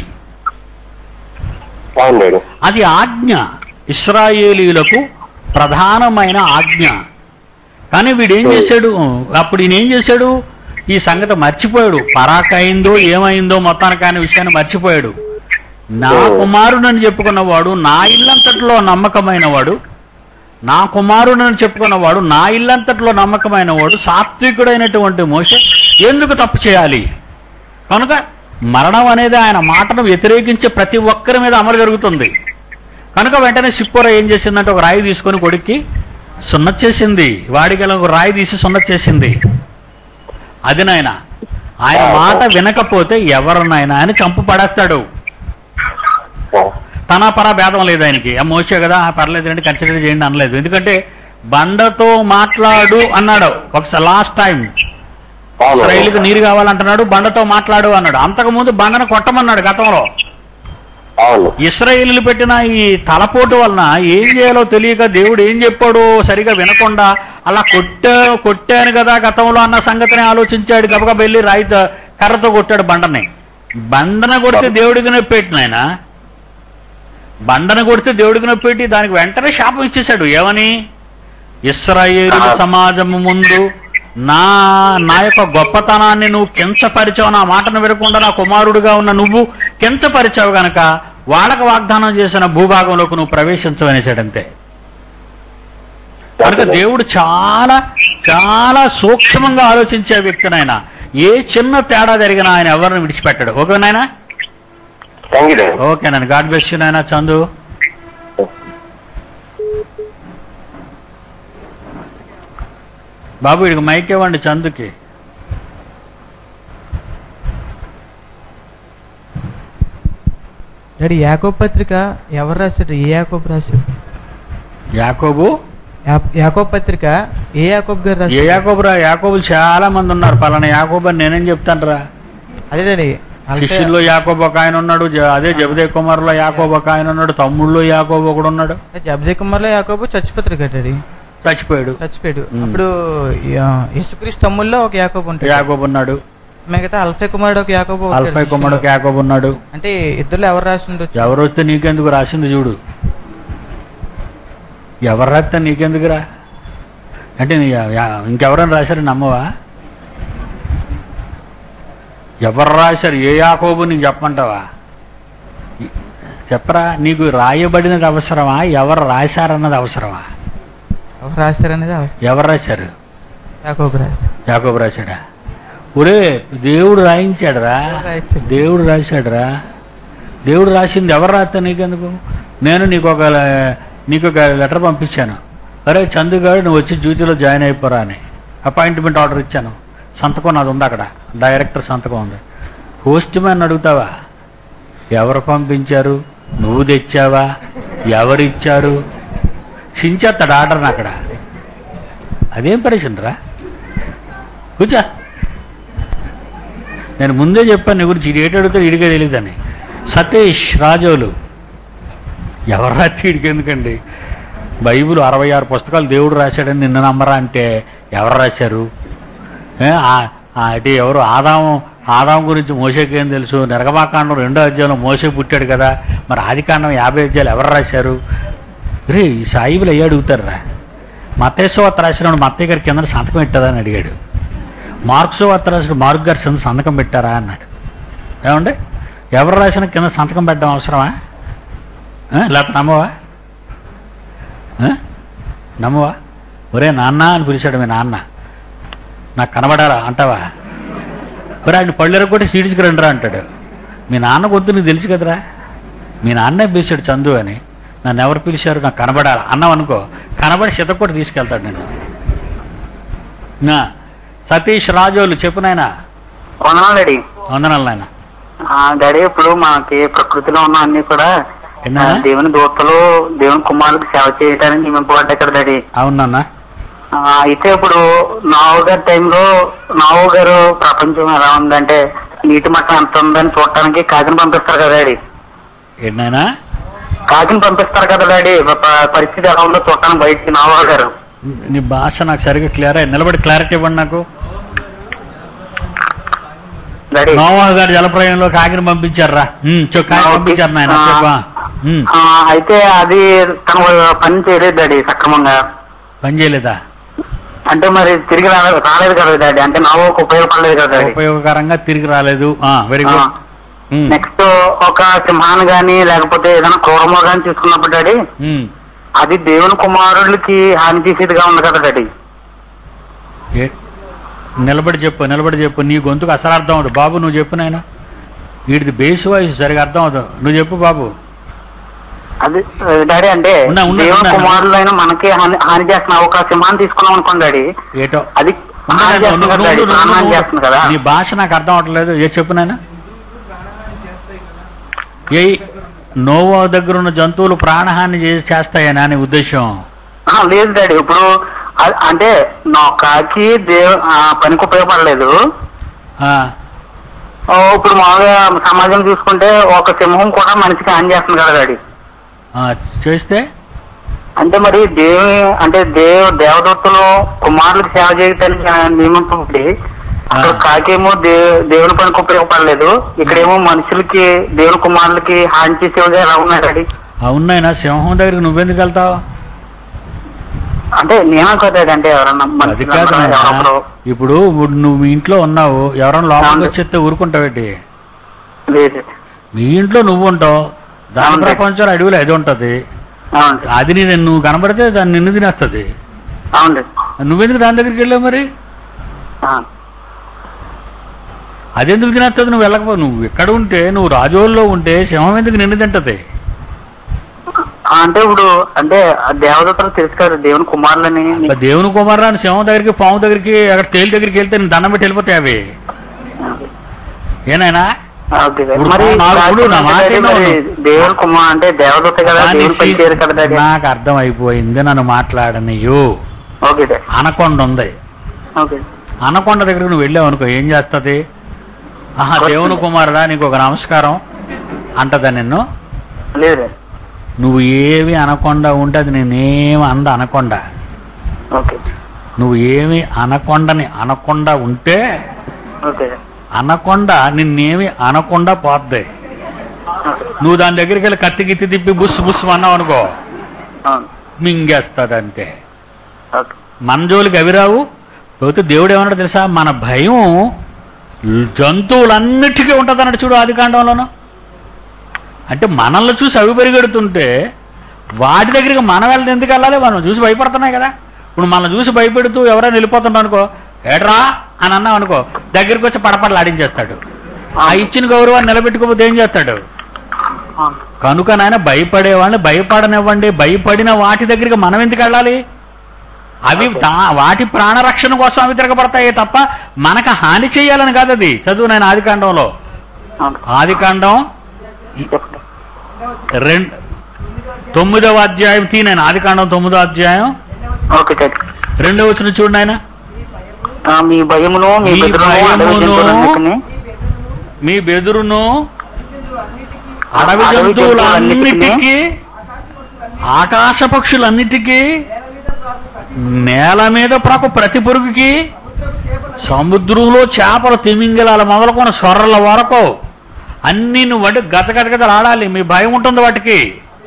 అవునండి అది ఆజ్ఞ ఇస్రాయేలీలకు ప్రధానమైన ఆజ్ఞ కానీ వీడు ఏం చేశాడు అప్పుడు ఈయన ఏం చేశాడు ఈ సంగతి మర్చిపోయాడు పరాకైందో ఏమైందో మొత్తానికి ఆయన విషయాన్ని మర్చిపోయాడు నా కుమారుడని చెప్పుకున్నవాడు నా ఇల్లంతట్లో నమ్మకమైన వాడు నా కుమారుడని చెప్పుకున్నవాడు నా ఇల్లంతట్లో నమ్మకమైన వాడు సాత్వికుడైనటువంటి మోసే ఎందుకు తప్పు చేయాలి కనుక మరణం అనేది ఆయన మాటను వ్యతిరేకించే ప్రతి ఒక్కరి మీద అమలు జరుగుతుంది కనుక వెంటనే సిప్పోర ఏం చేసిందంటే ఒక రాయి తీసుకొని కొడుక్కి సున్నతి చేసింది వాడికి ఒక రాయి తీసి సున్నతి చేసింది అది నాయన ఆయన మాట వినకపోతే ఎవరినైనా ఆయన చంపు పడేస్తాడు తన పరా భేదం లేదు ఆయనకి ఆ మోసే కదా ఆ పర్లేదు అంటే కన్సిడర్ చేయండి అనలేదు ఎందుకంటే బండతో మాట్లాడు అన్నాడు ఒకసారి లాస్ట్ టైం ఇస్రాయిల్కి నీరు కావాలంటున్నాడు బండతో మాట్లాడు అన్నాడు అంతకుముందు బండను కొట్టమన్నాడు గతంలో అవును ఇస్రాయేలీలు పెట్టిన ఈ తలపోటు వలన ఏం చేయాలో తెలియక దేవుడు ఏం చెప్పాడో సరిగా వినకుండా అలా కొట్టా కొట్టాను కదా గతంలో అన్న సంగతిని ఆలోచించాడు గబగబ వెళ్ళి రాయితో కర్రతో కొట్టాడు బండని బండన కొడితే దేవుడికి నొప్పి పెట్టిన ఆయన బండన కొడితే దేవుడికి నొప్పి పెట్టి దానికి వెంటనే శాపం ఇచ్చేశాడు ఏమని ఇస్రాయేలు సమాజము ముందు నా నా యొక్క గొప్పతనాన్ని నువ్వు కించపరిచావు నా మాటను వినకుండా నా కుమారుడుగా ఉన్న నువ్వు కించపరిచావు గనక వాళ్ళకు వాగ్దానం చేసిన భూభాగంలోకి నువ్వు ప్రవేశించవనేసాడంతే కనుక దేవుడు చాలా చాలా సూక్ష్మంగా ఆలోచించే వ్యక్తినైనా ఏ చిన్న తేడా జరిగినా ఆయన ఎవరిని విడిచిపెట్టాడు ఓకేనాయనా థ్యాంక్ యూ ఓకేనండి గాడ్ బ్లెస్ యూ నాయనా చందు బాబు ఇడికి మైక్ ఇవ్వండి చందుకి డాడీ యాకోబ్ పత్రిక ఎవరు రాశారు ఏ యాకోబ్ రాశారు యాకోబు యా- యాకోబ్ పత్రిక ఏ యాకోబ్ గారు ఏ రాశారు యాకోబురా యాకోబులు చాలా మంది ఉన్నారు పలానా యాకోబు అని నేనేం చెప్తానురా అదే డాడీ అల్ఫే- శిష్యుల్లో యాకోబు ఒక ఆయన ఉన్నాడు జ- అదే జబదే కుమార్లో యాకోబు ఒక ఆయన ఉన్నాడు తమ్ముళ్ళు యాకోబు ఒకడు ఉన్నాడు జబ్జయ్ కుమార్లో యాకోబు చర్చ్ పత్రిక డాడీ చచ్చిపోయాడు చచ్చిపోయాడు మ్. అప్పుడు యా- యేసుక్రీస్తు తమ్ముల్లో ఒక యాకోబు ఉంటాడు యాకోబు ఉన్నాడు మిగతా అల్ఫే కుమారుడు ఒక యాకోబు ఉంటాడు అల్ఫై కుమ్మడు ఒక శిష్యుల్లో. యాకోబు ఉన్నాడు అంటే ఇద్దరు ఎవరు రాసి ఉండొచ్చు ఎవరు వస్తే నీకెందుకు రాసింది చూడు ఎవరు రాస్తే నీకెందుకురా అంటే నీ యా- ఇంకెవరైనా రాశారు నమ్మవా ఎవరు రాశారు ఏ యాకోబు నీకు చెప్పమంటావా ఈ- చెప్పరా నీకు రాయబడినది అవసరమా ఎవరు రాశారన్నది అవసరమా ఎవరు రాశారనేది అవసరం ఎవరు రాశారు యాకోబు రాశారు యాకోబు రాశాడా ఒరే దేవుడు రాయించాడురా రాయించాడు. దేవుడు రాశాడురా దేవుడు రాసింది ఎవరు రాస్తా నీకెందుకు నేను నీకు ఒక నీకు ఒక లెటర్ పంపించాను అరే చందుగాడు నువ్వు వచ్చి డ్యూటీలో జాయిన్ అయిపోరా అని అపాయింట్మెంట్ ఆర్డర్ ఇచ్చాను సంతకం నాది ఉంది అక్కడ డైరెక్టర్ సంతకం ఉంది పోస్ట్ మ్యాన్ అడుగుతావా ఎవరు పంపించారు నువ్వు తెచ్చావా ఎవరు ఇచ్చారు చించేస్తాడు ఆర్డర్ని అక్కడ అదేం పరేషన్ రా కూర్చో నేను ముందే చెప్పాను నీ గురించి ఇది ఏటి అడుగుతాడు ఇడిగే తెలియదని సతీష్ రాజోలు ఎవరు రాస్తే ఇడికి ఎందుకండి బైబిల్ అరవై ఆరు పుస్తకాలు దేవుడు రాశాడని నిన్న నమ్మరా అంటే ఎవరు రాశారు ఏ, ఆ- ఆ అంటే ఎవరు ఆదాం ఆదాం గురించి మోసేకి ఏం తెలుసు నిర్గమాకాండం రెండో అధ్యాయంలో మోసే పుట్టాడు కదా మరి ఆదికాండం యాభై అధ్యాయులు ఎవరు రాశారు రే ఈ సాయిబులు అయ్యి అడుగుతారా మతేశ్వత రాసినప్పుడు మత్తయ్య గారి కింద సంతకం పెట్టదా అని అడిగాడు మార్క్స్ వార్త రాసిన మార్క్ గారు కింద సంతకం పెట్టారా అన్నాడు ఏమండి ఎవరు రాసిన కింద సంతకం పెట్టడం అవసరమా ఆ? లేకపోతే నమ్మవా ఆ? నమ్మవా ఒరే నాన్న అని పిలిచాడు మీ నాన్న నాకు కనబడారా అంటావా ఒరే ఆయన పళ్ళెర కూడా సీడ్స్కి రండిరా అంటాడు మీ నాన్న వద్దు నీకు తెలుసు కదరా మీ నాన్నే పిలిచాడు చందు అని నన్ను ఎవరు పిలిచారు నాకు కనబడాలి అన్నావు అనుకో కనబడి శతకోటి తీసుకెళ్తాడు నేను నా సతీష్ రాజోలు చెప్పు నాయన వందనాలు డాడీ వందనాలు నాయన ఆ, డాడీ ఇప్పుడు మనకి ప్రకృతిలో ఉన్న అన్ని కూడా ఎన్నా? ఆ, దేవుని దూతలు దేవుని కుమారులకు సేవ చేయడానికి నియమింపబడ్డాయి కదా డాడీ అవునన్నా ఆ, అయితే ఇప్పుడు నావు గారి టైంలో నావు గారు ప్రపంచం ఎలా ఉందంటే నీటి మట్టం ఎంత ఉందని చూడటానికి కాకిని పంపిస్తారు కదా డాడీ ఏంటైనా కాకిని పంపిస్తారు కదా డాడీ ప- పరిస్థితి ఎలా ఉందో చూడటానికి బయటికి నావు గారు నీ భాష నాకు సరిగ్గా క్లియర్ అయ్యి నిలబడి క్లారిటీ ఇవ్వండి నాకు డాడీ నోవా గారు జలప్రయంలో కాకిని పంపించారా కాకి పంపించారు నాయన చెప్పా ఉమ్, ఆ, అయితే అది తన పని చేయలేదు డాడీ సక్రమంగా పని చేయలేదా అంటే మరి తిరిగి రాలేదు రాలేదు కదా డాడీ అంటే నావుకు ఉపయోగపడలేదు కదా డాడీ ఉపయోగకరంగా తిరిగి రాలేదు వెరీ గుడ్ ఉమ్, నెక్స్ట్ ఒక సింహాన్ని గాని లేకపోతే ఏదైనా క్రూరమో గాని చూసుకున్నప్పుడు డాడీ ఉమ్. అది దేవుని కుమారులకి హాని చేసేదిగా ఉంది కదా డాడీ ఏ- నిలబడి చెప్పు నిలబడి చెప్పు నీ గొంతుకు అసలు అర్థం అవుతుంది బాబు నువ్వు చెప్పు నాయన వీడిది బేస్ వాయిస్ సరిగా అర్థం అవుతుంది నువ్వు చెప్పు బాబు అది ఆ, డాడీ అంటే ఉన్నా, ఉన్నా, దేవుని ఉన్నా. కుమారులైన మనకి హాని హాని చేస్తున్న ఒక సింహాన్ని తీసుకున్నాం అనుకోండి డాడీ ఏటో అది ఉండు హాని నాయన, చేస్తుంది నువ్వు- కదా డాడీ నువ్వు- ప్రాణహాని నువ్వు- చేస్తుంది కదా నీ భాష నాకు అర్థం అవట్లేదు ఏ చెప్పు నాయన ఏ నోవా దగ్గర ఉన్న జంతువులు ప్రాణహాని చే- చేస్తాయనా నీ ఉద్దేశం ఆ, లేదు డాడీ ఇప్పుడు అ- అంటే నా కాకి దేవు ఆ, పనికి ఉపయోగపడలేదు ఆ, ఓ, ఇప్పుడు మామూలుగా సమాజం చూసుకుంటే ఒక సింహం కూడా మనిషికి హాని చేస్తుంది కదా డాడీ ఆ, చేస్తే అంటే మరి దేవుని అంటే దేవ దేవదత్తులు కుమారులకు సేవ చేయడానికి నియమింపబడి అక్కడ ఆ. కాకేమో దే దేవుని పనికి ఉపయోగపడలేదు ఇక్కడేమో మనుషులకి దేవుని కుమారులకి హాని చేసేవిగా ఎలా ఉన్నాయి డాడీ అవునాయినా సింహం దగ్గరికి నువ్వెందుకు వెళ్తావు అంటే నేనే కదా అంటే ఎవరన్నా అది మనుషులు కాదు అన్నా నాయనా. ఎవరొకరు ఇప్పుడు నువ్వు మీ ఇంట్లో ఉన్నావు ఎవరైనా లోపలికి అవును. వచ్చేస్తే ఊరుకుంటావేంటి లేదు నీ ఇంట్లో నువ్వు ఉంటావు దాని అవును. ప్రపంచంలో అడవిలో అది ఉంటుంది అవును అది నీ నువ్వు కనబడితే దాన్ని నిన్ను తినేస్తుంది అవును నువ్వెందుకు దాని దగ్గరికి వెళ్ళావు మరి అదెందుకు తినేస్తుంది నువ్వు వెళ్ళకపో నువ్వు ఎక్కడ ఉంటే నువ్వు రాజోల్లో ఉంటే సింహం ఎందుకు నిన్ను తింటది ఆ, అంటే ఇప్పుడు అంటే ఆ దేవదత్తలు తెలుసు కదా దేవుని కుమారులని అబ్బా, దేవుని కుమారాన్ని సింహం దగ్గరికి పాము దగ్గరికి అక్కడ తేలి దగ్గరికి వెళ్తే నేను దండం పెట్టి వెళ్ళిపోతాయి అవి ఏనాయనా ఆ, ఓకే సార్. ఇప్పుడు మరి నాలుగు డాడీ నా మాట మరి విన్నావు. దేవుని కుమార్ అంటే దేవదత్త కదా దాన్ని దేవుని పనిచేయరు కదా డాడీ నాకు అర్థం అయిపోయింది నన్ను మాట్లాడనియు ఓకే సార్ అనకొండ ఉంది ఓకే అనకొండ దగ్గరికి నువ్వు వెళ్ళావు అనుకో ఏం చేస్తుంది ఆహా దేవుని కుమారుడా నీకు ఒక నమస్కారం అంటదా నిన్ను లేదు సార్ నువ్వు ఏమి అనకుండా ఉంటే అది నేనేమి అంద అనకొండ ఓకే నువ్వు ఏమి అనకొండని అనకుండా ఉంటే ఓకే సార్ అనకొండ నిన్నేమి అనకుండా పోద్ది నువ్వు దాని దగ్గరికి వెళ్ళి కత్తి గిత్తి తిప్పి బుస్ బుస్ అన్నావు అనుకో అవును మింగేస్తుంది అంతే ఓకే మన జోలికి అవి రావు పోతే దేవుడు ఏమన్నాడు తెలుసా మన భయం జంతువులన్నిటికీ ఉంటుంది అన్నట్టు చూడు ఆది కాండంలోను అంటే మనల్ని చూసి అవి పరిగెడుతుంటే వాటి దగ్గరికి మనం వెళ్తే ఎందుకు వెళ్ళాలి మనం చూసి భయపడుతున్నాయి కదా ఇప్పుడు మనల్ని చూసి భయపెడుతూ ఎవరైనా వెళ్ళిపోతున్నాం అనుకో ఏట్రా అని అన్నాం అనుకో దగ్గరికి వచ్చి పడపడలు ఆడించేస్తాడు ఆ ఇచ్చిన గౌరవాన్ని నిలబెట్టుకోకపోతే ఏం చేస్తాడు అవును కనుక నాయన భయపడేవాళ్ళని భయపడనివ్వండి భయపడిన వాటి దగ్గరికి మనం ఎందుకు వెళ్ళాలి అవి దా- వాటి ప్రాణరక్షణ కోసం అవి తిరగబడతాయి తప్ప మనకు హాని చేయాలని కాదు అది చదువు నేను ఆదికాండంలో అవును ఆదికాండం చెప్పండి రెండు తొమ్మిదవ అధ్యాయం తీ నేను ఆదికాండం తొమ్మిదో అధ్యాయం ఓకే డాడీ రెండవ వచ్చిన చూడు నాయన ఆ, మీ భయమును మీ మీ బెదురును అడవి భయమును, జంతువులన్నిటిని మీ బెదురును అడవి అడవి జంతువులన్నిటికీ ఆకాశ పక్షులన్నిటికీ నేల మీద ప్రాకు ప్రతి పురుగుకి సముద్రంలో చేపల తిమింగలాల మొదలుకొని సొర్రల వరకు అన్ని నువ్వు అంటే గత గత గతలు ఆడాలి మీ భయం ఉంటుంది వాటికి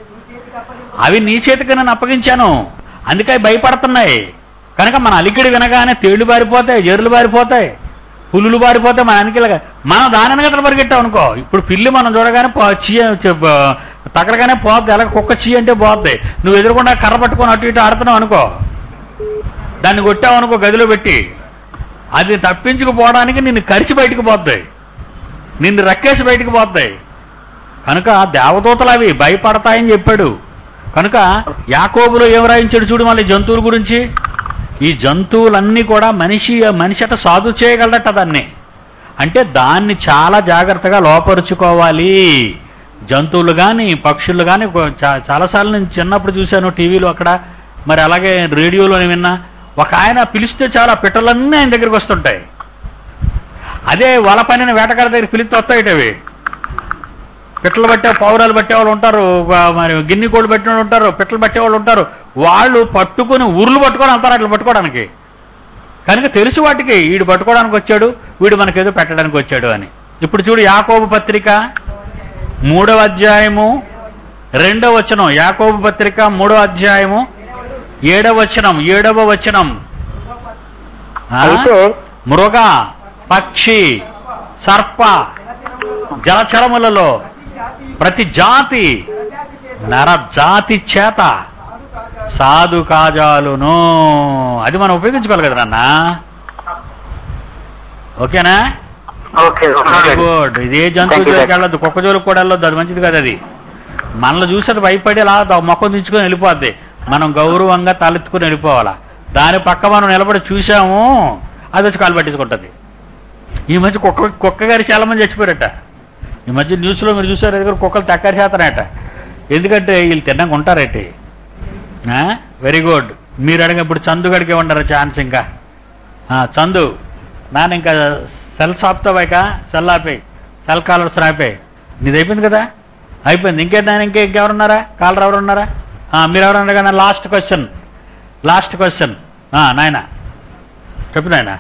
అవి నీ చేతికి నేను అప్పగించాను అందుకే అవి భయపడుతున్నాయి కనుక మన అలికిడి వినగానే తేళ్లు బారిపోతాయి జరులు బారిపోతాయి పులులు బారిపోతాయి మన అనికిలగా మనం దాని వెనకతలు పరిగెట్టాం అనుకో ఇప్పుడు పిల్లి మనం చూడగానే పో- చీ చె- బ- తగలగానే పోద్ది అలాగే కుక్క చీ అంటే పోద్ది నువ్వు ఎదురుకుండా కర్ర పట్టుకొని అటు ఇటు ఆడుతున్నావు అనుకో దాన్ని కొట్టావు అనుకో గదిలో పెట్టి అది తప్పించుకుపోవడానికి నిన్ను కరిచి బయటికి పోతాయి నిన్ను రక్కేసి బయటికి పోతాయి కనుక దేవదూతలు అవి భయపడతాయని చెప్పాడు కనుక యాకోబులో ఏం రాయించాడు చూడు మళ్ళీ జంతువుల గురించి ఈ జంతువులన్నీ కూడా మనిషి మనిషి అట సాధు చేయగలడట దాన్ని అంటే దాన్ని చాలా జాగ్రత్తగా లోపరుచుకోవాలి జంతువులు కానీ పక్షులు కానీ చాలాసార్లు నేను చిన్నప్పుడు చూశాను టీవీలో అక్కడ మరి అలాగే రేడియోలో విన్నా ఒక ఆయన పిలిస్తే చాలా పిట్టలన్నీ ఆయన దగ్గరికి వస్తుంటాయి అదే వల పనిన వేటగాడ దగ్గర పిలిస్తే వస్తాయి అవి పిట్టలు పట్టే పౌరాలు పట్టే వాళ్ళు ఉంటారు వా- మరి గిన్నె కోళ్ళు పెట్టిన వాళ్ళు ఉంటారు పిట్టలు పట్టే వాళ్ళు ఉంటారు వాళ్ళు పట్టుకొని ఉరులు పట్టుకొని వెళ్తారు అట్లా పట్టుకోవడానికి కనుక తెలుసు వాటికి వీడు పట్టుకోవడానికి వచ్చాడు వీడు మనకేదో పెట్టడానికి వచ్చాడు అని ఇప్పుడు చూడు యాకోబు పత్రిక మూడవ అధ్యాయము రెండవ వచనం యాకోబు పత్రిక మూడవ అధ్యాయము ఏడవ వచనం ఏడవ వచనం ఆ? అయితే మృగ పక్షి సర్ప జలచరములలో ప్రతి జాతి నర జాతి చేత సాధు కాజాలును అది మనం ఉపయోగించుకోవాలి కదా నాన్న ఓకేనా ఓకే వెరీ గుడ్ ఇదే జంతువు Thank you, జోలికి sir. వెళ్ళొద్దు కుక్క జోలికి కూడా వెళ్ళొద్దు అది మంచిది కదా అది మనల్ని చూసి అది భయపడి అలా ద- మొక్కం దించుకొని వెళ్ళిపోద్ది మనం గౌరవంగా తలెత్తుకుని వెళ్ళిపోవాలా దాని పక్క మనం నిలబడి చూసాము అది వచ్చి కాలు పట్టించుకుంటుంది ఈ మధ్య కుక్క కుక్క గారి చాలా మంది చచ్చిపోయారట ఈ మధ్య న్యూస్లో మీరు చూసారు దగ్గర కుక్కలు తక్కరి చేతనట ఎందుకంటే వీళ్ళు తిన్నాక ఉంటారటి వెరీ గుడ్ మీరు అడిగిన ఇప్పుడు చందుగడికి ఉండరు ఛాన్స్ ఇంకా ఆ, చందు నాన్న ఇంకా సెల్ షాప్తో బయక సెల్ ఆపేయి సెల్ కాలర్స్ ఆపేయి నీది అయిపోయింది కదా అయిపోయింది ఇంకేం నాయన ఇంకే ఇంకెవరున్నారా కాలర్ ఎవరు ఉన్నారా ఆ, మీరు ఎవరన్నారు కదా లాస్ట్ క్వశ్చన్ లాస్ట్ క్వశ్చన్ నాయన చెప్పు నాయన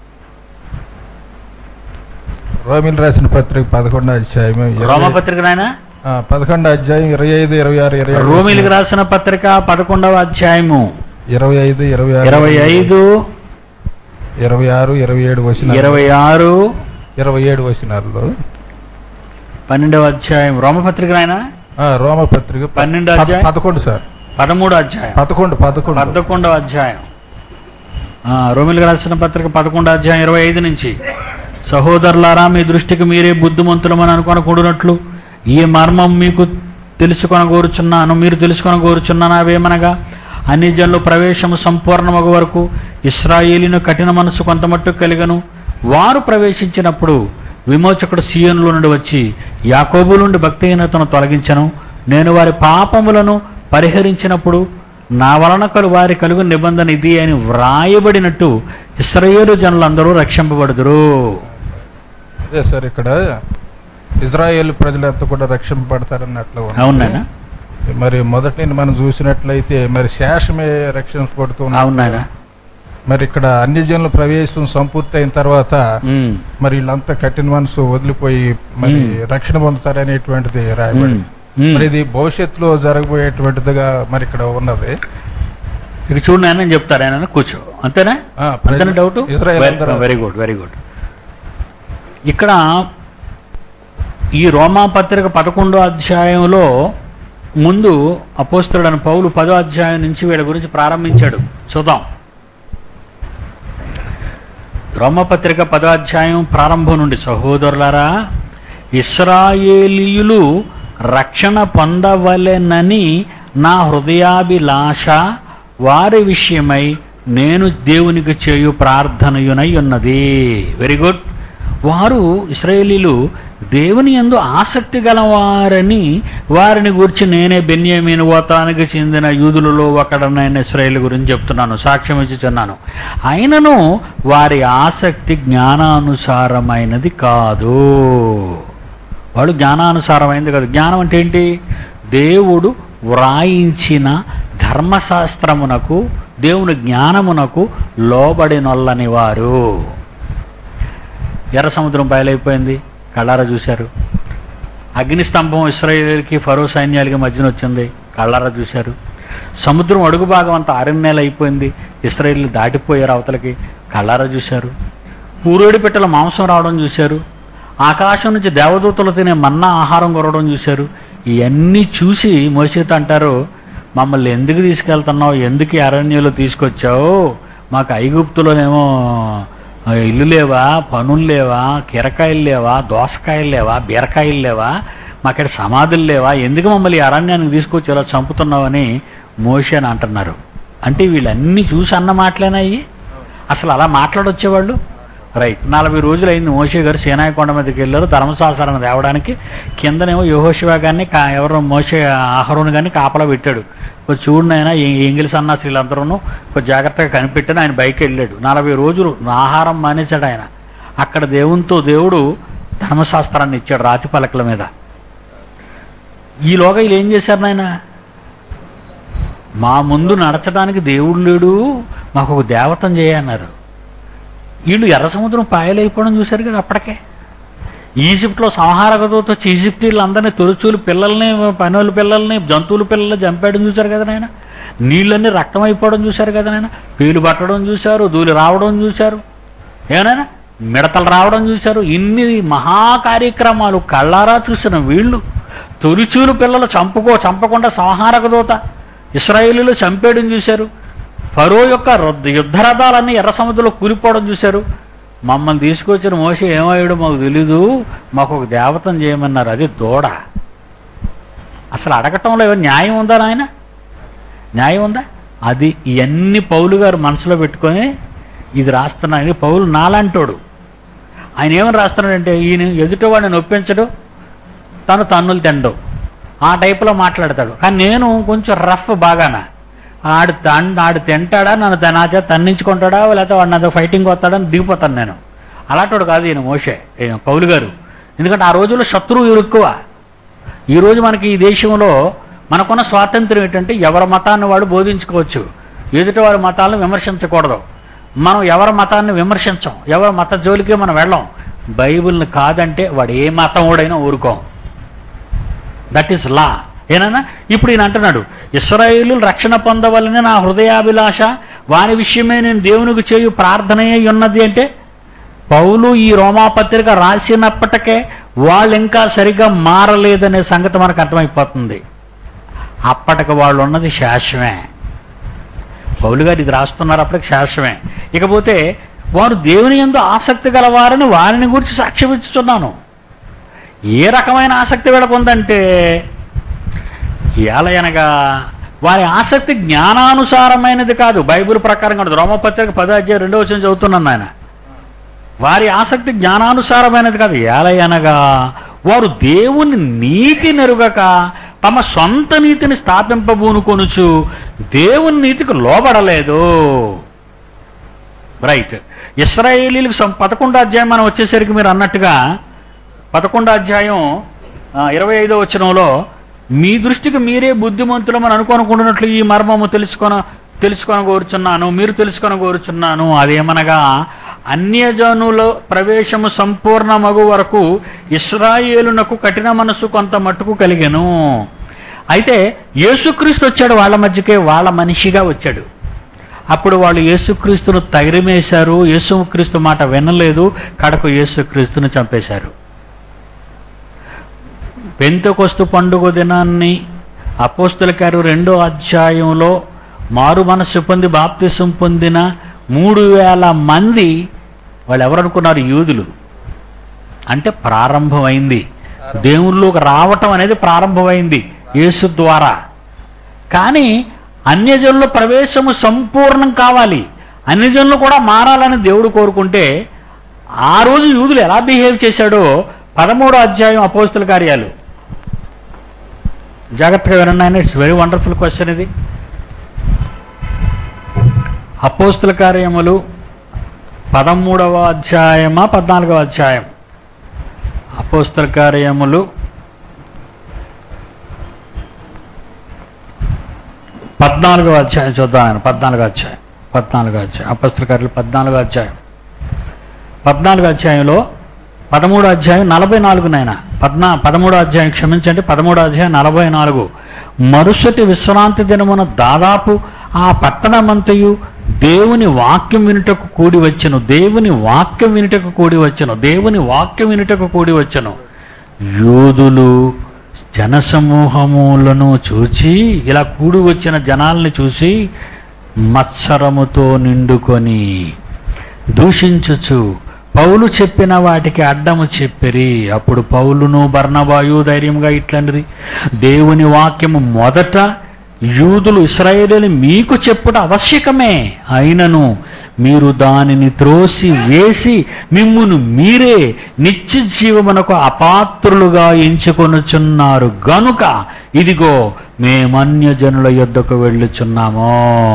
రోమిల్ రాసిన పత్రిక పదకొండో అధ్యాయం ఇరవై- రోమపత్రిక నాయన ఆ, పదకొండో అధ్యాయం ఇరవై ఐదు ఇరవై ఆరు ఇరవై ఏడు రోమిలికి రాసిన పత్రిక పదకొండవ అధ్యాయము ఇరవై ఐదు ఇరవై ఆరు ఇరవై ఐదు ఇరవై ఆరు ఇరవై ఏడు వచ్చిన ఇరవై ఆరు ఇరవై ఏడు వచనాల్లో పన్నెండవ అధ్యాయం రోమపత్రిక నాయన ఆ, రోమ పత్రిక ప- పన్నెండో పద- అధ్యాయం? పదకొండు సార్ పదమూడో అధ్యాయం పదకొండు పదకొండు పదకొండవ అధ్యాయం ఆ, రోమిలికి రాసిన పత్రిక పదకొండో అధ్యాయం ఇరవై ఐదు నుంచి సహోదరులారా మీ దృష్టికి మీరే బుద్ధిమంతులమని అనుకొనకూడనట్లు ఈ మర్మం మీకు తెలుసుకొని కోరుచున్నాను మీరు తెలుసుకొని కోరుచున్నాను అవేమనగా అన్ని జనులు ప్రవేశము సంపూర్ణమగు వరకు ఇస్రాయేలీను కఠిన మనసు కొంతమట్టు కలిగను వారు ప్రవేశించినప్పుడు విమోచకుడు సీయోనులో నుండి వచ్చి యాకోబు నుండి భక్తిహీనతను తొలగించను నేను వారి పాపములను పరిహరించినప్పుడు నా వలన కలు వారి కలుగు నిబంధన ఇది అని వ్రాయబడినట్టు ఇస్రాయేలు జనులందరూ రక్షింపబడుదురు అదే సార్ ఇక్కడ ఇజ్రాయేల్ ప్రజలంతా కూడా రక్షింపబడతారన్నట్లు ఉంది. అవునాయనా మరి మొదటి నుండి మనం చూసినట్లయితే మరి శేషమే రక్షించబడుతూ అవునాయనా మరి ఇక్కడ అన్ని జనుల ప్రవేశం సంపూర్తి అయిన తర్వాత ఉమ్, మరి వీళ్ళంతా కఠిన మనసు వదిలిపోయి మరి మ్మ్. రక్షణ పొందుతారనేటువంటిది రాయబడి ఉమ్, ఉమ్. మరి ఇది భవిష్యత్తులో జరగబోయేటువంటిదిగా మరి ఇక్కడ ఉన్నది ఇక చూడు నాయన చెప్తారు ఆయన కూర్చో అంతేనా ఆ, అంతేనా డౌట్ ఇజ్రాయెల్ అందరూ- వెరీ గుడ్ వెరీ గుడ్ ఇక్కడ ఈ రోమా పత్రిక పదకొండో అధ్యాయంలో ముందు అపోస్తుడని పౌలు పదో అధ్యాయం నుంచి వీళ్ళ గురించి ప్రారంభించాడు చూద్దాం రోమపత్రిక పదో అధ్యాయం ప్రారంభం నుండి సహోదరులారా ఇస్రాయేలీయులు రక్షణ పొందవలెనని నా హృదయాభిలాష వారి విషయమై నేను దేవునికి చేయు ప్రార్థనయునై ఉన్నది వెరీ గుడ్ వారు ఇస్రాయేలీలు దేవుని యందు ఆసక్తి గలవారని వారిని గురించి నేనే బెన్యామీను గోత్రానికి చెందిన యూదులలో ఒకడనైన ఇస్రాయేల్ గురించి చెప్తున్నాను సాక్ష్యం ఇచ్చుచున్నాను అయినను వారి ఆసక్తి జ్ఞానానుసారమైనది కాదు వాడు జ్ఞానానుసారమైనది కాదు జ్ఞానం అంటే ఏంటి దేవుడు వ్రాయించిన ధర్మశాస్త్రమునకు దేవుని జ్ఞానమునకు లోబడినొల్లని వారు ఎర్ర సముద్రం బయలైపోయింది కళ్ళారా చూశారు అగ్నిస్తంభం ఇస్రాయేల్కి ఫరో సైన్యాలకి మధ్యన వచ్చింది కళ్ళారా చూశారు సముద్రం అడుగు భాగం అంతా అరణ్యాలు అయిపోయింది ఇస్రాయేల్ దాటిపోయారు అవతలకి కళ్ళారా చూశారు ఊరేడి పెట్టెల మాంసం రావడం చూశారు ఆకాశం నుంచి దేవదూతలు తినే మన్నా ఆహారం కొరవడం చూశారు ఇవన్నీ చూసి మోసేత అంటారు మమ్మల్ని ఎందుకు తీసుకెళ్తున్నావు ఎందుకు ఈ అరణ్యంలో తీసుకొచ్చావు మాకు ఐగుప్తులోనేమో ఆ, ఇల్లు లేవా పనులు లేవా కీరకాయలు లేవా దోసకాయలు లేవా బీరకాయలు లేవా మాక్కడ సమాధులు లేవా ఎందుకు మమ్మల్ని ఈ అరణ్యానికి తీసుకొచ్చి ఇలా చంపుతున్నావని మోషే అని అంటున్నారు అంటే వీళ్ళన్నీ చూసి అన్న మాటలేనాయి అసలు అలా మాట్లాడొచ్చేవాళ్ళు రైట్ నలభై రోజులు అయింది మోషే గారు సేనాయ కొండ మీదకి వెళ్ళారు ధర్మశాస్త్రాన్ని తేవడానికి కిందనేమో యహోశివా గారిని కా ఎవరో మోషే ఆహరోని గారిని కాపలా పెట్టాడు కొంచెం చూడనైనా ఎంగిలి సన్నాసి వీళ్ళందరూ కొంచెం జాగ్రత్తగా కనిపెట్టని ఆయన బయకి వెళ్ళాడు నలభై రోజులు ఆహారం మానేశాడు ఆయన అక్కడ దేవునితో దేవుడు ధర్మశాస్త్రాన్ని ఇచ్చాడు రాతి పలకల మీద ఈలోగా వీళ్ళు ఏం చేశారు నాయన మా ముందు నడచడానికి దేవుడు లేడు మాకు ఒక దేవతను చేయన్నారు వీళ్ళు ఎర్ర సముద్రం పాయలైపోవడం చూశారు కదా అప్పటికే ఈజిప్ట్లో సంహారకతో వచ్చి ఈజిప్టీలందరినీ తొలుచూలు పిల్లల్ని పనుల పిల్లల్ని జంతువుల పిల్లల్ని చంపేయడం చూశారు కదా నాయన నీళ్ళన్నీ రక్తం అయిపోవడం చూశారు కదా నాయన పేలు పట్టడం చూశారు ధూళి రావడం చూశారు ఏమైనా మిడతలు రావడం చూశారు ఇన్ని మహా కార్యక్రమాలు కళ్ళారా చూసిన వీళ్ళు తొలిచూలు పిల్లలు చంపుకో చంపకుండా సంహారక దూత ఇస్రాయేలీలు చంపేయడం చూశారు ఫరో యొక్క రుద్- యుద్ధ రథాలన్నీ ఎర్ర సముద్రంలో కూలిపోవడం చూశారు మమ్మల్ని తీసుకొచ్చిన మోసే ఏమయ్యాడో మాకు తెలీదు మాకు ఒక దేవతను చేయమన్నారు అది దూడ అసలు అడగటంలో ఏమో న్యాయం ఉందా నాయన న్యాయం ఉందా అది ఇవన్నీ పౌలు గారు మనసులో పెట్టుకొని ఇది రాస్తున్నాయని పౌలు నాలాంటోడు ఆయన ఏమని రాస్తున్నాడంటే ఈయన ఎదుటివాడిని నొప్పించడు తను తన్నులు తినడు ఆ టైపులో మాట్లాడతాడు కానీ నేను కొంచెం రఫ్ బాగానా ఆడు తన్ ఆడు తింటాడా నన్ను తన నా చేత తన్నించుకుంటాడా లేకపోతే వాడు నాతో ఫైటింగ్ వస్తాడని దిగిపోతాను నేను అలాంటోడు కాదు ఈయన మోషే ఈయన పౌలు గారు ఎందుకంటే ఆ రోజుల్లో శత్రువు ఎక్కువ ఈరోజు మనకి ఈ దేశంలో మనకున్న స్వాతంత్రం ఏంటంటే ఎవరి మతాన్ని వాడు బోధించుకోవచ్చు ఎదుటి వారి మతాలను విమర్శించకూడదు మనం ఎవరి మతాన్ని విమర్శించం ఎవరి మత జోలికి మనం వెళ్ళం బైబిల్ని కాదంటే వాడు ఏ మతం వాడైనా ఊరుకోం దట్ ఈస్ లా ఏనన్నా ఇప్పుడు ఈయన అంటున్నాడు ఇస్రాయేలు రక్షణ పొందవలని నా హృదయాభిలాష వారి విషయమే నేను దేవునికి చేయు ప్రార్థనయే ఉన్నది అంటే పౌలు ఈ రోమాపత్రిక రాసినప్పటికే వాళ్ళు ఇంకా సరిగ్గా మారలేదనే సంగతి మనకు అర్థమైపోతుంది అప్పటికి వాళ్ళు ఉన్నది శాశ్వమే పౌలు గారు ఇది రాస్తున్నారు అప్పటికి శాశ్వమే ఇకపోతే వారు దేవుని ఎందు ఆసక్తి గలవారని వారిని గురించి సాక్ష్యం ఇస్తున్నాను ఏ రకమైన ఆసక్తి వీళ్ళకు ఉందంటే ఏలయనగా వారి ఆసక్తి జ్ఞానానుసారమైనది కాదు బైబిల్ ప్రకారం కాదు రోమపత్రిక పదాధ్యాయ రెండో వచ్చిన చదువుతున్నాను ఆయన వారి ఆసక్తి జ్ఞానానుసారమైనది కాదు ఏలయనగా వారు దేవుని నీతి నెరుగక తమ సొంత నీతిని స్థాపింపబూనుకొనుచు దేవుని నీతికి లోబడలేదు రైట్ ఇస్రాయేలీలకు సం- పదకొండో అధ్యాయం మనం వచ్చేసరికి మీరు అన్నట్టుగా పదకొండో అధ్యాయం ఆ, ఇరవై ఐదో వచనంలో మీ దృష్టికి మీరే బుద్ధిమంతులమని అనుకోనుకుంటున్నట్లు ఈ మర్మము తెలుసుకొన తెలుసుకొని కోరుచున్నాను మీరు తెలుసుకొని కోరుచున్నాను అదేమనగా అన్యజనుల ప్రవేశము సంపూర్ణమగు వరకు ఇస్రాయేలునకు కఠిన మనసు కొంత మట్టుకు కలిగెను అయితే యేసుక్రీస్తు వచ్చాడు వాళ్ళ మధ్యకే వాళ్ళ మనిషిగా వచ్చాడు అప్పుడు వాళ్ళు యేసుక్రీస్తును తగిరిమేశారు యేసుక్రీస్తు మాట వినలేదు కడకు యేసుక్రీస్తును చంపేశారు పెంతకొస్తు పండుగ దినాన్ని అపోస్తుల గారు రెండో అధ్యాయంలో మారు మనస్సు పొంది బాప్తిసం పొందిన మూడు వేల మంది వాళ్ళు ఎవరనుకున్నారు యూదులు అంటే ప్రారంభమైంది దేవుళ్ళలోకి రావటం అనేది ప్రారంభమైంది యేసు ద్వారా కానీ అన్యజనుల ప్రవేశము సంపూర్ణం కావాలి అన్యజనులు కూడా మారాలని దేవుడు కోరుకుంటే ఆ రోజు యూదులు ఎలా బిహేవ్ చేశాడో పదమూడో అధ్యాయం అపోస్తుల కార్యాలు జాగ్రత్తగా వినండి ఆయన ఇట్స్ వెరీ వండర్ఫుల్ క్వశ్చన్ ఇది అపోస్తుల కార్యములు పదమూడవ అధ్యాయమా పద్నాలుగవ అధ్యాయం అపోస్తుల కార్యములు పద్నాలుగవ అధ్యాయం చూద్దాం ఆయన పద్నాలుగో అధ్యాయం పద్నాలుగో అధ్యాయం అపస్తుల కార్యాలు పద్నాలుగో అధ్యాయం పద్నాలుగో అధ్యాయంలో పదమూడో అధ్యాయం నలభై నాలుగు నాయన పద్నా పదమూడో అధ్యాయం క్షమించండి పదమూడో అధ్యాయం నలభై నాలుగు మరుసటి విశ్రాంతి దినమున దాదాపు ఆ పట్టణమంతయు దేవుని వాక్యం వినుటకు కూడి వచ్చెను దేవుని వాక్యం వినుటకు కూడి వచ్చెను దేవుని వాక్యం వినుటకు కూడి వచ్చెను యూదులు జనసమూహములను చూచి ఇలా కూడి వచ్చిన జనాల్ని చూసి మత్సరముతో నిండుకొని దూషించుచు పౌలు చెప్పిన వాటికి అడ్డము చెప్పిరి అప్పుడు పౌలును బర్ణబాయు ధైర్యంగా ఇట్లండ్రి దేవుని వాక్యము మొదట యూదులు ఇస్రాయేలీని మీకు చెప్పుట ఆవశ్యకమే అయినను మీరు దానిని త్రోసి వేసి మిమ్మును మీరే నిత్య జీవమునకు అపాత్రులుగా ఎంచుకొనుచున్నారు గనుక ఇదిగో మేమన్యజనుల యొద్దకు వెళ్ళుచున్నాము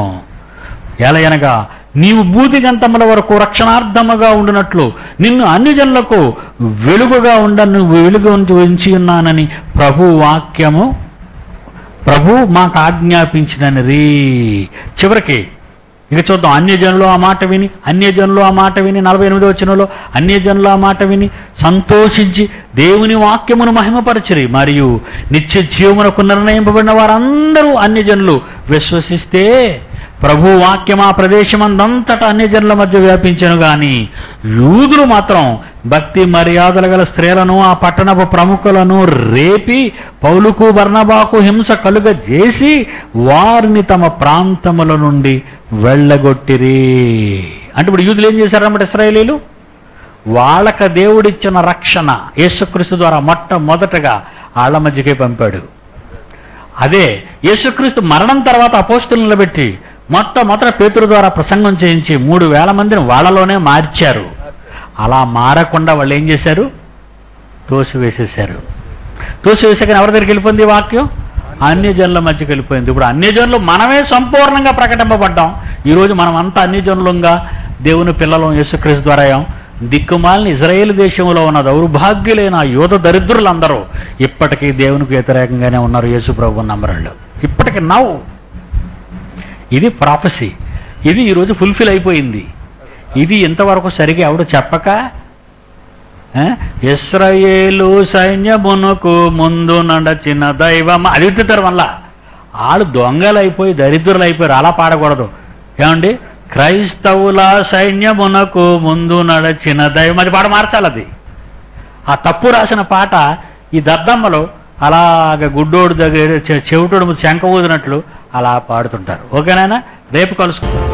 ఎలయనగా నీవు భూతిగంతముల వరకు రక్షణార్థముగా ఉండినట్లు నిన్ను అన్ని జనులకు వెలుగుగా ఉండను వెలుగు ఉంచి ఉన్నానని ప్రభు వాక్యము ప్రభు మాకు ఆజ్ఞాపించినని రీ చివరికి ఇక చూద్దాం అన్యజనులు ఆ మాట విని అన్యజనులు ఆ మాట విని నలభై ఎనిమిదో వచనంలో అన్యజనులు ఆ మాట విని సంతోషించి దేవుని వాక్యమును మహిమపరచిరి మరియు నిత్య జీవమునకు నిర్ణయింపబడిన వారందరూ అన్యజనులు విశ్వసిస్తే ప్రభు వాక్యం ఆ ప్రదేశమందంతటా అన్యజనుల మధ్య వ్యాపించను గాని యూదులు మాత్రం భక్తి మర్యాదల గల స్త్రీలను ఆ పట్టణపు ప్రముఖులను రేపి పౌలుకు బర్ణబాకు హింస కలుగజేసి వారిని తమ ప్రాంతముల నుండి వెళ్ళగొట్టిరి అంటే ఇప్పుడు యూదులు ఏం చేశారన్నమాట ఇస్రాయేలీలు వాళ్ళక దేవుడిచ్చిన రక్షణ యేసుక్రీస్తు ద్వారా మొట్టమొదటగా ఆళ్ల మధ్యకే పంపాడు అదే యేసుక్రీస్తు మరణం తర్వాత అపోస్తులు నిలబెట్టి మొట్టమొదట పేతురు ద్వారా ప్రసంగం చేయించి మూడు వేల మందిని వాళ్ళలోనే మార్చారు అలా మారకుండా వాళ్ళు ఏం చేశారు తోసివేసేశారు తోసివేసాక ఎవరి దగ్గరికి వెళ్ళిపోయింది ఈ వాక్యం అన్యజనుల మధ్యకి వెళ్ళిపోయింది ఇప్పుడు అన్యజనులు మనమే సంపూర్ణంగా ప్రకటింపబడ్డాం ఈరోజు మనం అంతా అన్యజనులంగా దేవుని పిల్లలం యేసుక్రీస్తు ద్వారా అయ్యాం. దిక్కుమాలిన ఇజ్రాయేల్ దేశంలో ఉన్న దౌర్భాగ్యులైన ఆ యోధ దరిద్రులందరూ ఇప్పటికీ దేవునికి వ్యతిరేకంగానే ఉన్నారు యేసు ప్రభు నమ్మరాళ్ళు ఇప్పటికి నవ్వు ఇది ప్రాఫసీ ఇది ఈరోజు ఫుల్ఫిల్ అయిపోయింది ఇది ఇంతవరకు సరిగా ఎవడు చెప్పక ఆ, ఇస్రాయేలు సైన్యమునకు ముందు నడచిన దైవం అది ఎత్తుతారు మళ్ళా వాళ్ళు దొంగలైపోయి దరిద్రులు అయిపోయారు అలా పాడకూడదు ఏమండి క్రైస్తవుల సైన్యమునకు ముందు నడచిన దైవం అది పాట మార్చాలి అది ఆ తప్పు రాసిన పాట ఈ దద్దమ్మలు అలాగ గుడ్డోడు దగ్గర చె- చెవిటోడు శంక ఊదినట్లు అలా పాడుతుంటారు ఓకేనా రేపు కలుసుకుంటాం